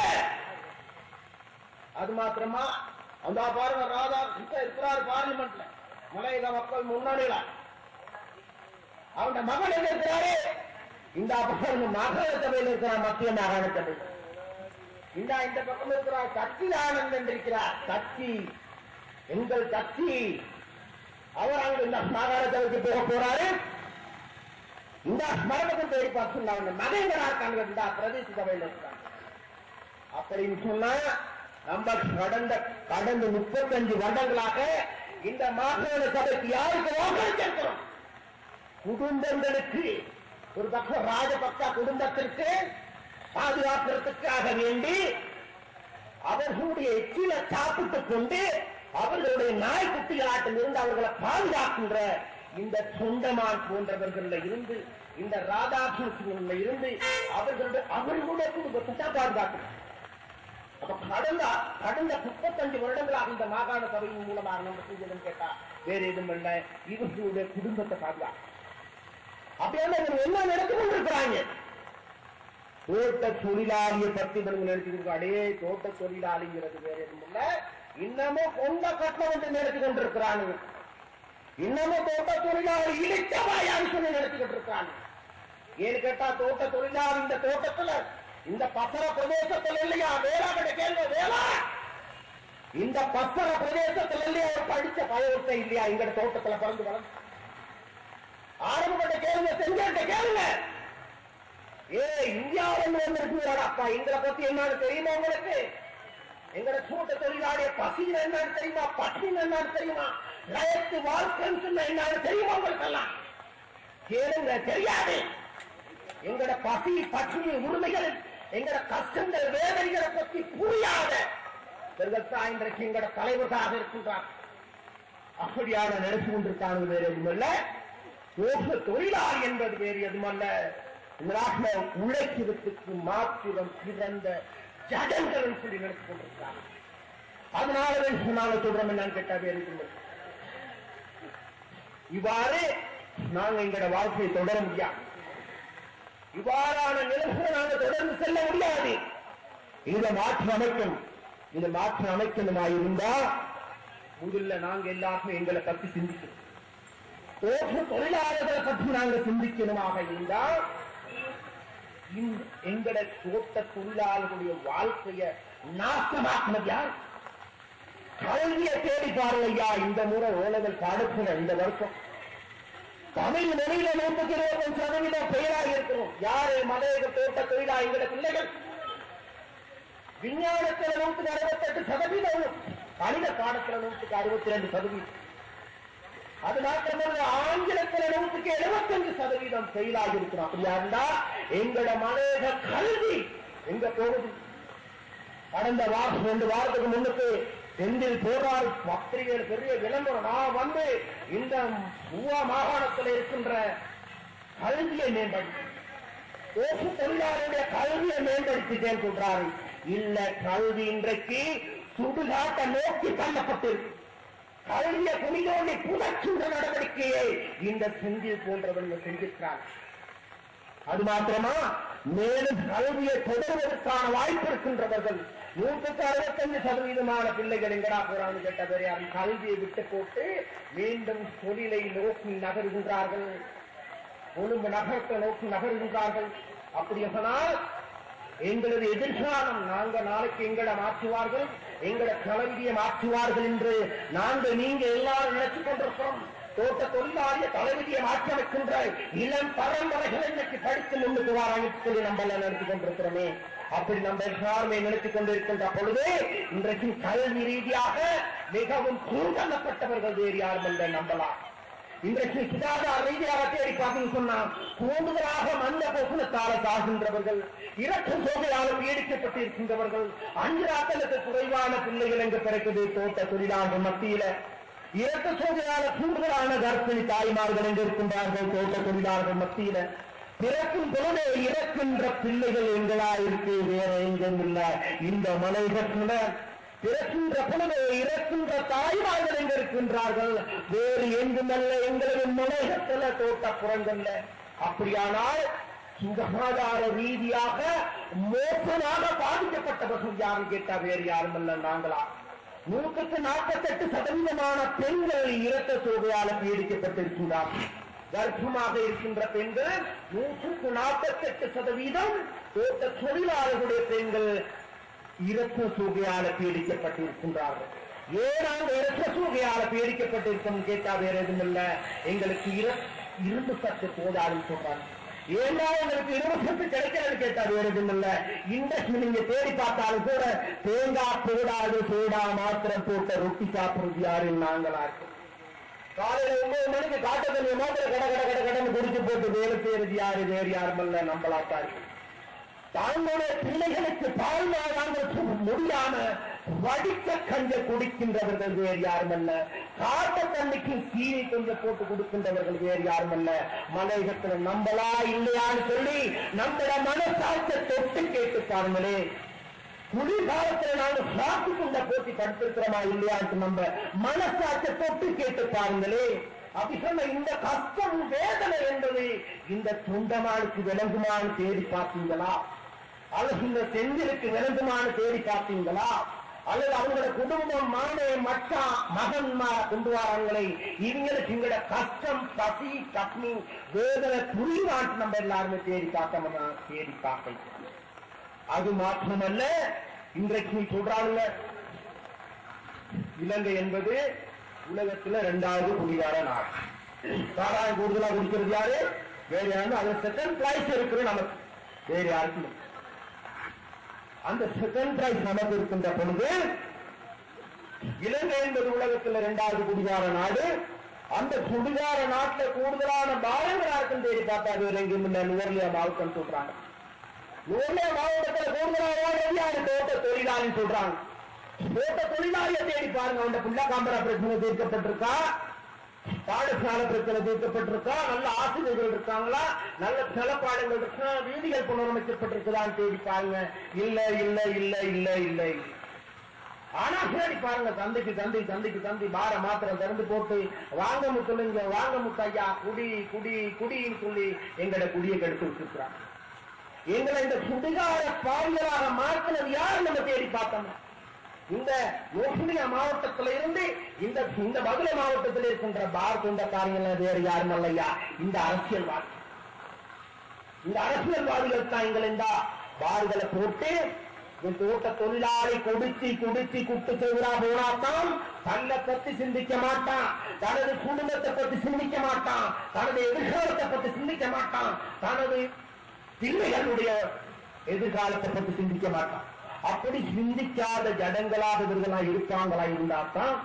S1: அது மாத்திரமா அந்த பாருங்க ராதா கிருஷ்ணன் இருக்கிறார் பார்லிமெண்ட்ல மலையக மக்கள் முன்னணியில அவன் மகன் எங்க இருக்கிறாரு இந்த பாருங்க மாகாண சபையில் இருக்கிறார் மத்திய மாகாண சபை இந்த இந்த பக்கம் இருக்கிறார் கட்சி ஆனந்தன் இருக்கிறார் கட்சி எங்கள் கட்சி அவர் அங்க இந்த மாகாண சபைக்கு போக போறாரு இந்த மரபத்தை தேடி பார்த்து அவன் மகன்களா இருக்காங்க இந்த பிரதேச சபையில் இருக்காங்க அப்படின்னு சொன்னா நம்ம கடந்த கடந்த முப்பத்தஞ்சு வருடங்களாக இந்த மாகாண சபைக்கு யாருக்கு வாக்களித்திருக்கிறோம் குடும்பங்களுக்கு ஒரு பக்கம் ராஜபக்ச குடும்பத்திற்கு பாதுகாக்கிறதுக்காக வேண்டி அவர்களுடைய எச்சில சாப்பிட்டுக் கொண்டு அவர்களுடைய நாய்க்குட்டிகளாட்டம் இருந்து அவர்களை பாதுகாக்கின்ற இந்த சொந்தமான் போன்றவர்கள இருந்து இந்த ராதாகிருஷ்ணன்ல இருந்து அவர்களுடைய அவர்களுடைய குடும்பத்தை தான் பாதுகாக்கணும் அப்ப கடந்த கடந்த முப்பத்தஞ்சு வருடங்களாக இந்த மாகாண சபையின் மூலமாக நம்ம செஞ்சதுன்னு கேட்டா வேற எதுவும் இல்ல இவர்களுடைய குடும்பத்தை பாதுகாக்க அப்படியே இவங்க என்ன நடத்தி கொண்டிருக்கிறாங்க தோட்ட தொழிலாளியை பத்தி இவங்க நினைச்சுக்கிட்டு அடே தோட்ட தொழிலாளிங்கிறது வேற எதுவும் இல்ல இன்னமும் கொண்ட கட்டம் வந்து நினைச்சு கொண்டிருக்கிறானுங்க இன்னமும் தோட்ட தொழிலாளி இழிச்சவாயான்னு சொல்லி நினைச்சுக்கிட்டு இருக்காங்க ஏன்னு கேட்டா தோட்ட தொழிலாளி இந்த தோட்டத்துல இந்த பசர பிரதேசத்துல இல்லையா வேளா கிட்ட கேள்வி வேளா இந்த பசர பிரதேசத்துல இல்லையா ஒரு படிச்ச பயவத்தை இல்லையா எங்க தோட்டத்துல பிறந்து வளர்ந்து ஆரம்பப்பட்ட கேளுங்க செஞ்சேட்ட கேளுங்க ஏ இந்தியாவில் வந்திருக்குறாடப்பா எங்களை பத்தி என்னன்னு தெரியுமா உங்களுக்கு எங்கட கூட்ட தொழிலாளிய பசின்னு என்னன்னு தெரியுமா பட்டின்னு என்னன்னு தெரியுமா லயத்து வாழ்க்கைன்னு சொன்ன என்னன்னு தெரியுமா உங்களுக்கு எல்லாம் கேளுங்க தெரியாது எங்கட பசி பட்டினி உரிமைகள் எங்கட கஷ்டங்கள் வேதனைகளை பத்தி புரியாத இவர்கள் இன்றைக்கு எங்கட தலைவராக இருக்கின்றார் அப்படியான நடத்தி கொண்டிருக்காங்க வேறு எதுவுமல்ல யோக தொழிலாளி என்பது வேறு எதுவுமல்ல இந்த உழைக்கிறதுக்கு மாத்திரம் சிறந்த ஜடங்கள் சொல்லி நடத்தி கொண்டிருக்காங்க அதனால நாங்க சொல்றோம் என்னன்னு கேட்டா வேறு எதுவுமில்லை. இவ்வாறு நாங்க எங்களோட வாழ்க்கையை தொடர முடியாது இவ்வாறான நிலைகளை நாங்கள் தொடர்ந்து செல்ல முடியாது இதை மாற்றி அமைக்கும் இதை மாற்றி அமைக்கணுமா இருந்தா முதல்ல நாங்க எல்லாருமே எங்களை பத்தி சிந்திக்கணும் தோற்ற தொழிலாளர்களை பற்றி நாங்க சிந்திக்கணுமாக இருந்தா இந்த- எங்கட தோட்ட தொழிலாளர்களுடைய வாழ்க்கைய நாசமாக்குனது யார் கல்வியை தேடி பாருங்க ஐயா இந்த முறை ஓலைகள் காடுக்கிற இந்த வருஷம் தமிழ் மொழியில நூற்றுக்கு இருபத்தஞ்சு சதவீதம் பெயராக இருக்கிறோம் யாரு மலையக தோட்ட தொழிலா எங்கட பிள்ளைகள் விஞ்ஞானத்துல நூற்றுக்கு அறுபத்தெட்டு சதவீதம் கணித பாடத்துல நூற்றுக்கு அறுபத்தி ரெண்டு சதவீதம் அது மாத்திரமல்ல ஆங்கிலத்துல நூற்றுக்கு எழுபத்தஞ்சு சதவீதம் ஃபெயிலாகி இருக்கிறோம் அப்படியா இருந்தா எங்கட மலையக கல்வி எங்க போகுது கடந்த வாரம் ரெண்டு வாரத்துக்கு முன்னுக்கு செந்தில் போராடு பத்திரிகையில் பெரிய விளம்பரம் நான் வந்து இந்த மூவா மாகாணத்தில் இருக்கின்ற கல்வியை மேம்படுத்தி ஓசு தொழிலாளருடைய கல்வியை மேம்படுத்திட்டேன் சொல்றாரு இல்ல கல்வி இன்றைக்கு சுடுகாட்ட நோக்கி தள்ளப்பட்டிருக்கு கல்வியை புனிதோண்டி புதைக்கின்ற நடவடிக்கையை இந்த செந்தில் போன்றவர்கள் செஞ்சிருக்கிறார் அது மாத்திரமா மேலும் கல்வியை தொடர்வதற்கான வாய்ப்பு இருக்கின்றவர்கள் நூற்றுக்கு அறுபத்தஞ்சு சதவீதமான பிள்ளைகள் எங்கடா போறான்னு கேட்ட பெரியார் கல்வியை விட்டு போட்டு மீண்டும் தொழிலை நோக்கி நகர்கின்றார்கள் கொழும்பு நகரத்தை நோக்கி நகர்கின்றார்கள் அப்படி சொன்னால் எங்களது எதிர்காலம் நாங்க நாளைக்கு எங்களை மாற்றுவார்கள் எங்களை கலவியை மாற்றுவார்கள் என்று நாங்கள் நீங்க எல்லாரும் நினைத்துக் கொண்டிருக்கிறோம் தோட்ட தொழிலாளிய தலைவிதியை மாற்றமைக்கின்ற இளம் பரம்பரைகள் இன்னைக்கு படித்து முன்னுக்கு வராங்க சொல்லி நம்ம எல்லாம் நினைத்துக் கொண்டிருக்கிறோமே அப்படி நம்ம எல்லாருமே நினைத்துக் கொண்டிருக்கின்ற பொழுது இன்றைக்கு கல்வி ரீதியாக மிகவும் கூண்டப்பட்டவர்கள் வேறு யாரும் அல்ல நம்பலாம் இன்றைக்கு சுகாதார ரீதியாக தேடி பார்த்தீங்கன்னு சொன்னா கூடுதலாக மந்த பொசுனத்தால சாகின்றவர்கள் இறக்க சோகையால் பீடிக்கப்பட்டிருக்கின்றவர்கள் அஞ்சு நாட்களுக்கு குறைவான பிள்ளைகள் எங்க பிறக்குது தோட்ட தொழிலாளர்கள் மத்தியில இறக்க சோகையால கூடுதலான கர்ப்பிணி தாய்மார்கள் எங்க இருக்கின்றார்கள் தோட்ட தொழிலாளர்கள் மத்தியில பிறக்கும் பொழுதே இறக்கின்ற பிள்ளைகள் எங்களா இருக்கு வேற எங்கும் இல்ல இந்த மலைகட்டின பிறக்கின்ற பொழுது இறக்கின்ற தாய்மார்கள் எங்க இருக்கின்றார்கள் வேறு எங்குமல்ல எங்களது முனைகத்துல தோட்டப்புறங்கள்ல அப்படியானால் சுகாதார ரீதியாக மோசமாக பாதிக்கப்பட்டவர்கள் யாரும் கேட்டா வேறு யாரும் அல்ல நாங்களா நூற்றுக்கு நாற்பத்தெட்டு சதவீதமான பெண்கள் இரத்த சோகையால பீடிக்கப்பட்டிருக்கின்றார்கள் கர்ப்பமாக இருக்கின்ற பெண்கள் நூற்றுக்கு நாற்பத்தெட்டு சதவீதம் தோட்ட தொழிலாளர்களுடைய பெண்கள் இரத்த சூகையால பீடிக்கப்பட்டிருக்கின்றார்கள் ஏன் நாங்க இரத்த சூகையால பீடிக்கப்பட்டிருக்கோம் கேட்டா வேற எதுவும் இல்ல எங்களுக்கு இர- இரும்பு சத்து போதாதுன்னு சொல்றாங்க ஏன்னா உங்களுக்கு இரும்பு சத்து கிடைக்கிறது கேட்டா வேற எதுவும் இல்ல இன்றைக்கு நீங்க தேடி பார்த்தாலும் கூட தேங்காய் போடாது சோடா மாத்திரம் போட்ட ரொட்டி சாப்பிடுறது யாரு நாங்களா இருக்கோம் காலையில ஒன்பது மணிக்கு காட்ட தண்ணிய மோட்டர் கட கட கட கடன்னு குடிச்சு போட்டு வேலை செய்யறது யாரு வேறு யாருமல்ல நம்மளாத்தான் இருக்கு தங்களுடைய பிள்ளைகளுக்கு பால் வாங்க முடியாம வடிக்க கஞ்ச குடிக்கின்றவர்கள் வேறு யாருமல்ல காட்ட தண்ணிக்கு சீனி கொஞ்சம் போட்டு கொடுக்கின்றவர்கள் வேறு யாருமல்ல மலையகத்துல நம்பலா இல்லையான்னு சொல்லி நம்மள மனசாட்ச தொட்டு கேட்டு பாருங்களே குளிர்காலத்துல நாங்க சாக்கு கொண்ட போட்டி படுத்திருக்கிறோமா இல்லையான்னு நம்ம மனசாட்ச தொட்டு கேட்டு பாருங்களே அப்படி சொன்ன இந்த கஷ்டம் வேதனை என்பது இந்த தொண்டமானுக்கு விளங்குமான்னு தேடி பார்த்தீங்களா அல்லது இந்த செந்திலுக்கு விளங்குமான்னு தேடி பார்த்தீங்களா அல்லது அவங்களோட குடும்பம் மானே மச்சா மகன்மா கொண்டு வராங்களே இவங்களுக்கு எங்களோட கஷ்டம் பசி பட்னி வேதனை புரிவான்ட்டு நம்ம எல்லாருமே தேடி பார்த்தோம்னா தேடி பார்க்கலாம் அது மாத்திரமல்ல இன்றைக்கு சொல்றாங்க இலங்கை என்பது உலகத்துல இரண்டாவது குடிகார நாடு சாராயம் கூடுதலா குடிக்கிறது யாரு வேற யாரும் அது செகண்ட் பிரைஸ் இருக்கு நமக்கு வேற யாருக்கும் இல்லை. அந்த செகண்ட் பிரைஸ் நமக்கு இருக்கின்ற பொழுது இலங்கை என்பது உலகத்தில் இரண்டாவது குடிகார நாடு அந்த குடிகார நாட்டுல கூடுதலான பாரங்களா இருக்கும் தேடி பார்த்தா வேற எங்கேயும் இல்ல நுவர்லியா மாவட்டம் சொல்றாங்க நுவர்லியா மாவட்டத்துல கூடுதலாக யாரு தோட்ட தொழிலாளின்னு சொல்றாங்க தோட்ட தொழிலாளியை தேடி பாருங்க அவன் புள்ள காம்பரா பிரச்சனை தீர்க்கப்பட்டிருக்கா பாடசாலை பிரச்சனை தீர்க்கப்பட்டிருக்கா நல்ல ஆசிரியர்கள் இருக்காங்களா நல்ல நலப்பாடங்கள் இருக்கா வீதிகள் புனரமைக்கப்பட்டிருக்குதான்னு தேடி பாருங்க இல்ல இல்ல இல்ல இல்ல இல்ல இல்ல ஆனா சரி பாருங்க தந்தைக்கு தந்தை தந்தைக்கு தந்தை பார மாத்திரம் திறந்து போட்டு வாங்க முத்துலுங்க வாங்க முத்தையா குடி குடி குடின்னு சொல்லி எங்கட குடியை கெடுத்து வச்சிருக்கிறாங்க எங்களை இந்த சுடுகார பாவியலாக மாற்றினது யார் நம்ம தேடி பார்த்தோம் இந்த யோசனியா மாவட்டத்துல இருந்து இந்த இந்த மதுரை மாவட்டத்தில் இருக்கின்ற பார் சொந்தக்காரங்கள் வேறு யாரும் அல்லையா இந்த அரசியல்வாதி இந்த அரசியல்வாதிகள் தான் எங்களை இந்த பார்களை போட்டு இந்த தோட்ட தொழிலாளி குடிச்சு குடிச்சு குட்டு செய்வரா போனாத்தான் தன்னை பத்தி சிந்திக்க மாட்டான் தனது குடும்பத்தை பத்தி சிந்திக்க மாட்டான் தனது எதிர்காலத்தை பத்தி சிந்திக்க மாட்டான் தனது பிள்ளைகளுடைய எதிர்காலத்தை பத்தி சிந்திக்க மாட்டான் அப்படி சிந்திக்காத ஜடங்களாக இவர்களா இருப்பாங்களா இருந்தாத்தான்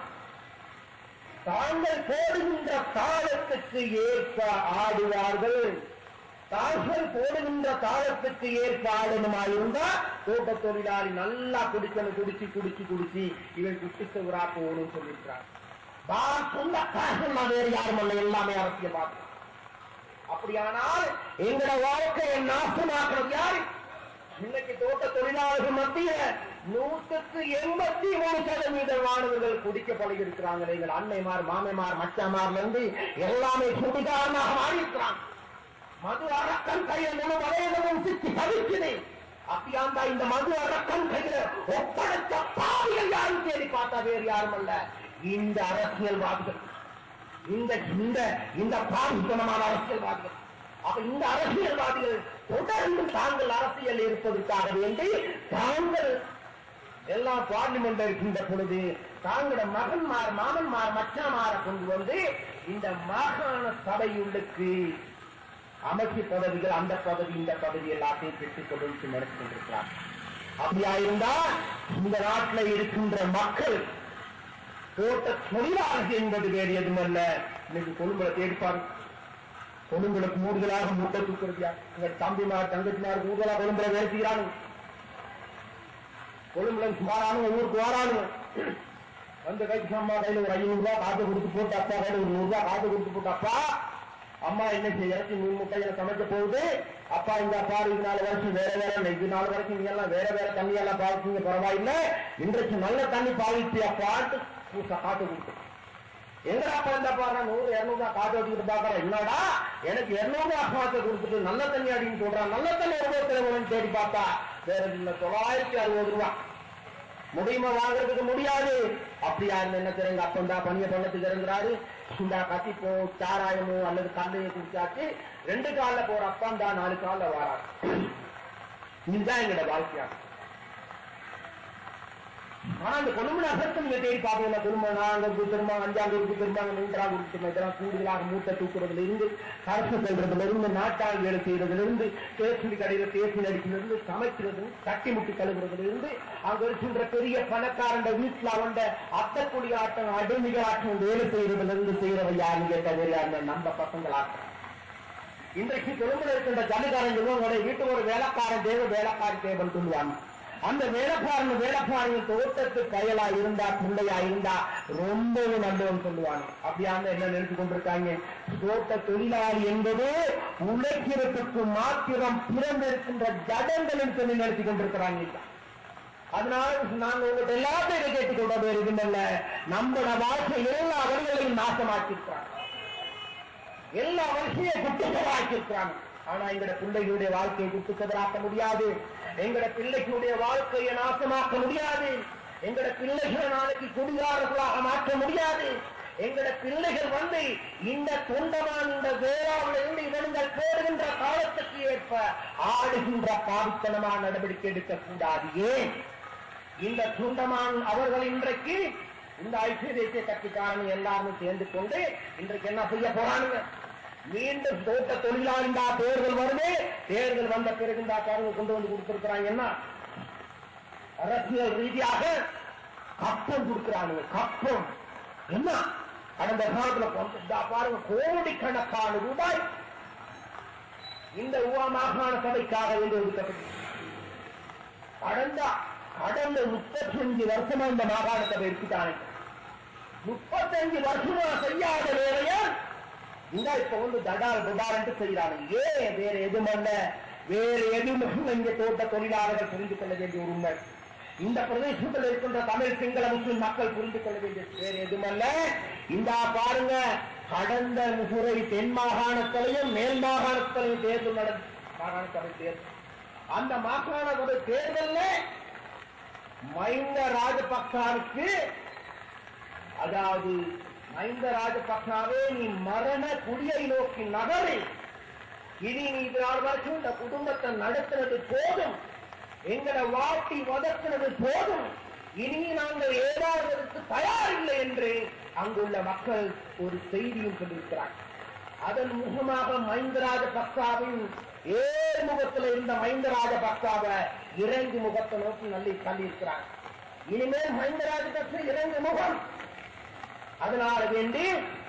S1: தாங்கள் போடுகின்ற தாளத்துக்கு ஏற்ப ஆடுவார்கள் தாங்கள் போடுகின்ற தாளத்துக்கு ஏற்ப ஆடணுமாயிருந்தா தோட்ட தொழிலாளி நல்லா குடிக்கணும் குடிச்சு குடிச்சு குடிச்சு இவன் குட்டிச்சவரா போகணும்னு சொல்லியிருக்கிறார் பா சொந்த காசம் நான் வேறு யாரும் அல்ல எல்லாமே அரசியல் பார்க்க அப்படியானால் எங்கட வாழ்க்கையை நாசமாக்குறது யாரு இன்னைக்கு தோட்ட தொழிலாளர்கள் மத்திய நூற்றுக்கு எண்பத்தி மூணு சதவீத மாணவர்கள் குடிக்க பழகி இருக்கிறாங்க எங்கள் அன்னைமார் மாமைமார் மச்சாமார்ல இருந்து எல்லாமே குடிகாரமாக மாறி இருக்கிறாங்க மது அரக்கன் கையில் முழு வலையமும் சித்தி தவிக்குது அப்படியாண்டா இந்த மது அரக்கன் கையில ஒப்படைத்த பாவிகள் யாரும் தேடி பார்த்தா வேறு யாரும் அல்ல இந்த அரசியல்வாதிகள் இந்த இந்த இந்த பாவித்தனமான அரசியல்வாதிகள் அப்ப இந்த அரசியல்வாதிகள் தொடர்ந்து தாங்கள் அரசியல் இருப்பதற்காக வேண்டி தாங்கள் எல்லாம் பார்லிமெண்ட் இருக்கின்ற பொழுது தாங்களோட மகன்மார் மாமன்மார் மச்சாமார கொண்டு வந்து இந்த மாகாண சபையுள்ளுக்கு அமைச்சு பதவிகள் அந்த பதவி இந்த பதவி எல்லாத்தையும் பெற்றுக் கொண்டு நடத்தி கொண்டிருக்கிறார் அப்படியா இருந்தா இந்த நாட்டில் இருக்கின்ற மக்கள் தோட்ட தொழிலாளர்கள் என்பது வேறு எதுவுமல்ல இன்னைக்கு கொழும்புல தேடிப்பாரு கொழும்புలకు கூடுதலாக மூட்டை தூக்குறது யார் எங்க தம்பிமார் தங்கச்சிமார் கூடுதலா கொழும்புல வேலை செய்யறாங்க கொழும்புல சுமாரானுங்க ஊருக்கு வரானுங்க வந்து கைக்கு அம்மா கையில ஒரு ஐநூறு ரூபாய் காசு கொடுத்து போட்டு அப்பா கையில ஒரு நூறு ரூபாய் காசு கொடுத்து போட்டு அப்பா அம்மா என்ன செய்ய இறச்சி மீன் முட்டையில சமைக்க போகுது அப்பா இந்த அப்பா இது நாலு வருஷம் வேற வேற இது நாலு வருஷம் நீங்க எல்லாம் வேற வேற தண்ணி எல்லாம் பாவிச்சீங்க பரவாயில்லை இன்றைக்கு நல்ல தண்ணி பாவிச்சு அப்பாட்டு பூசா காட்டு கொடுத்து எங்க அப்பா இந்த பாரு நூறு இருநூறு ரூபாய் காட்டு வச்சுக்கிட்டு பாக்குறேன் என்னடா எனக்கு இருநூறு ரூபாய் காசை கொடுத்துட்டு நல்ல தண்ணி அடின்னு சொல்றான் நல்ல தண்ணி ஒருவர் தேடி பார்த்தா வேற இல்ல தொள்ளாயிரத்தி அறுபது ரூபாய் முடியுமா வாங்குறதுக்கு முடியாது அப்படியா இருந்தா என்ன தெரியுங்க அப்பந்தா பணிய பண்ணத்துக்கு இறங்குறாரு இந்த கத்தி போ சாராயமோ அல்லது கல்லையோ குடிச்சாச்சு ரெண்டு கால்ல போற அப்பந்தா நாலு கால்ல வராரு இதுதான் எங்களோட வாழ்க்கையா ஆனா அந்த கொழும்பு நகரத்தை நீங்க தேடி பாத்தீங்கன்னா குடும்பம் நான்கு திரும்ப அஞ்சாம் குருக்கு திரும்ப மூன்றாம் குருக்கு திரும்ப இதெல்லாம் கூடுதலாக மூட்டை தூக்குறதுல இருந்து கரசு செல்றதுல இருந்து நாட்டாள் வேலை செய்யறதுல இருந்து பேசி கடையில பேசி நடிக்கிறதுல இருந்து சமைக்கிறது தட்டி முட்டி கழுவுறதுல இருந்து அங்க இருக்கின்ற பெரிய பணக்காரண்ட வீட்டுல வந்த அத்தக்குடி ஆட்டம் அடிமைகள் ஆட்டம் வேலை செய்யறதுல இருந்து செய்யறவ யாருன்னு கேட்ட வேலை அந்த நம்ம பசங்கள் ஆட்டம் இன்றைக்கு கொழும்புல இருக்கின்ற ஜல்லிக்காரன் சொல்லுவாங்க வீட்டுக்கு ஒரு வேலைக்காரன் தேவை வேலைக்காரி தேவைன்னு சொல்லுவாங்க அந்த வேலைக்காரன் வேலைக்காரன் தோட்டத்து பயலா இருந்தா பிள்ளையா இருந்தா ரொம்பவும் நல்லவன் சொல்லுவாங்க அப்படியாங்க என்ன நினைச்சு கொண்டிருக்காங்க தோட்ட தொழிலாளி என்பது உழைக்கிறதுக்கு மாத்திரம் பிறந்திருக்கின்ற ஜடங்கள் சொல்லி நினைச்சு கொண்டிருக்கிறாங்க இல்ல. அதனால நாங்க உங்கள்கிட்ட எல்லாத்தையும் இதை கேட்டுக்கொள்ள வேறு இதுமல்ல நம்மளோட வாழ்க்கை எல்லா வழிகளையும் நாசமாக்கியிருக்கிறாங்க எல்லா மனுஷனையும் குட்டுக்கதாக்கியிருக்கிறாங்க ஆனா எங்கட பிள்ளைகளுடைய வாழ்க்கையை குட்டுக்கதராக்க முடியாது எங்கட பிள்ளைகளுடைய வாழ்க்கையை நாசமாக்க முடியாது எங்கட பிள்ளைகளை நாளைக்கு குடிகாரர்களாக மாற்ற முடியாது எங்கட பிள்ளைகள் வந்து இந்த தொண்டமான் இந்த வேளாவில் இருந்து இவனுங்கள் போடுகின்ற காலத்துக்கு ஏற்ப ஆடுகின்ற பாவித்தனமான நடவடிக்கை எடுக்கக்கூடாது ஏன் இந்த துண்டமான் அவர்கள் இன்றைக்கு இந்த ஐக்கிய தேசிய கட்சிக்காரங்க எல்லாரும் சேர்ந்து கொண்டு இன்றைக்கு என்ன செய்ய போறானுங்க மீண்டும் தோட்ட தொழிலாளிண்டா தேர்தல் வருது தேர்தல் வந்த பிறகு இந்த பாருங்க கொண்டு வந்து கொடுத்திருக்கிறாங்க என்ன அரசியல் ரீதியாக கப்பம் கொடுக்கிறானுங்க கப்பம் என்ன கடந்த காலத்துல கொண்டு- இந்தா பாருங்க கோடிக்கணக்கான ரூபாய் இந்த உவா மாகாண சபைக்காக வேண்டி ஒதுக்கப்பட்டு கடந்த கடந்த முப்பத்தஞ்சு வருஷமா இந்த மாகாண சபை இருக்குதானே முப்பத்தஞ்சு வருஷமா செய்யாத வேலைய இந்த இப்ப வந்து தடால் புடால் செய்யறாங்க ஏன் வேற எதுவும் அல்ல வேற எதுவும் இங்க தோட்ட தொழிலாளர்கள் புரிந்து கொள்ள வேண்டிய ஒரு உண்மை இந்த பிரதேசத்தில் இருக்கின்ற தமிழ் சிங்கள முஸ்லிம் மக்கள் புரிந்து கொள்ள வேண்டிய வேறு எதுவுமல்ல இந்த பாருங்க கடந்த முறை தென் மாகாணத்திலையும் மேல் மாகாணத்திலையும் தேர்தல் நடந்து மாகாண சபை தேர்தல் அந்த மாகாண சபை தேர்தல்ல மஹிந்த ராஜபக்சாவுக்கு அதாவது மஹிந்த ராஜபக்சாவே நீ மரண குடியை நோக்கி நகரு இனி நீ இதனால் வரைக்கும் இந்த குடும்பத்தை நடத்தினது போதும் எங்களை வாட்டி வதக்கினது போதும் இனி நாங்கள் ஏதாவது தயாரில்லை என்று அங்குள்ள மக்கள் ஒரு செய்தியும் சொல்லியிருக்கிறார் அதன் முகமாக மஹிந்தராஜ பக்சாவின் ஏழு முகத்தில் இருந்த மஹிந்தராஜ பக்சாவை இறங்கு முகத்தை நோக்கி நல்லி தள்ளியிருக்கிறார் இனிமேல் மஹிந்தராஜ பக்ச இறங்கு முகம் அதனால வேண்டி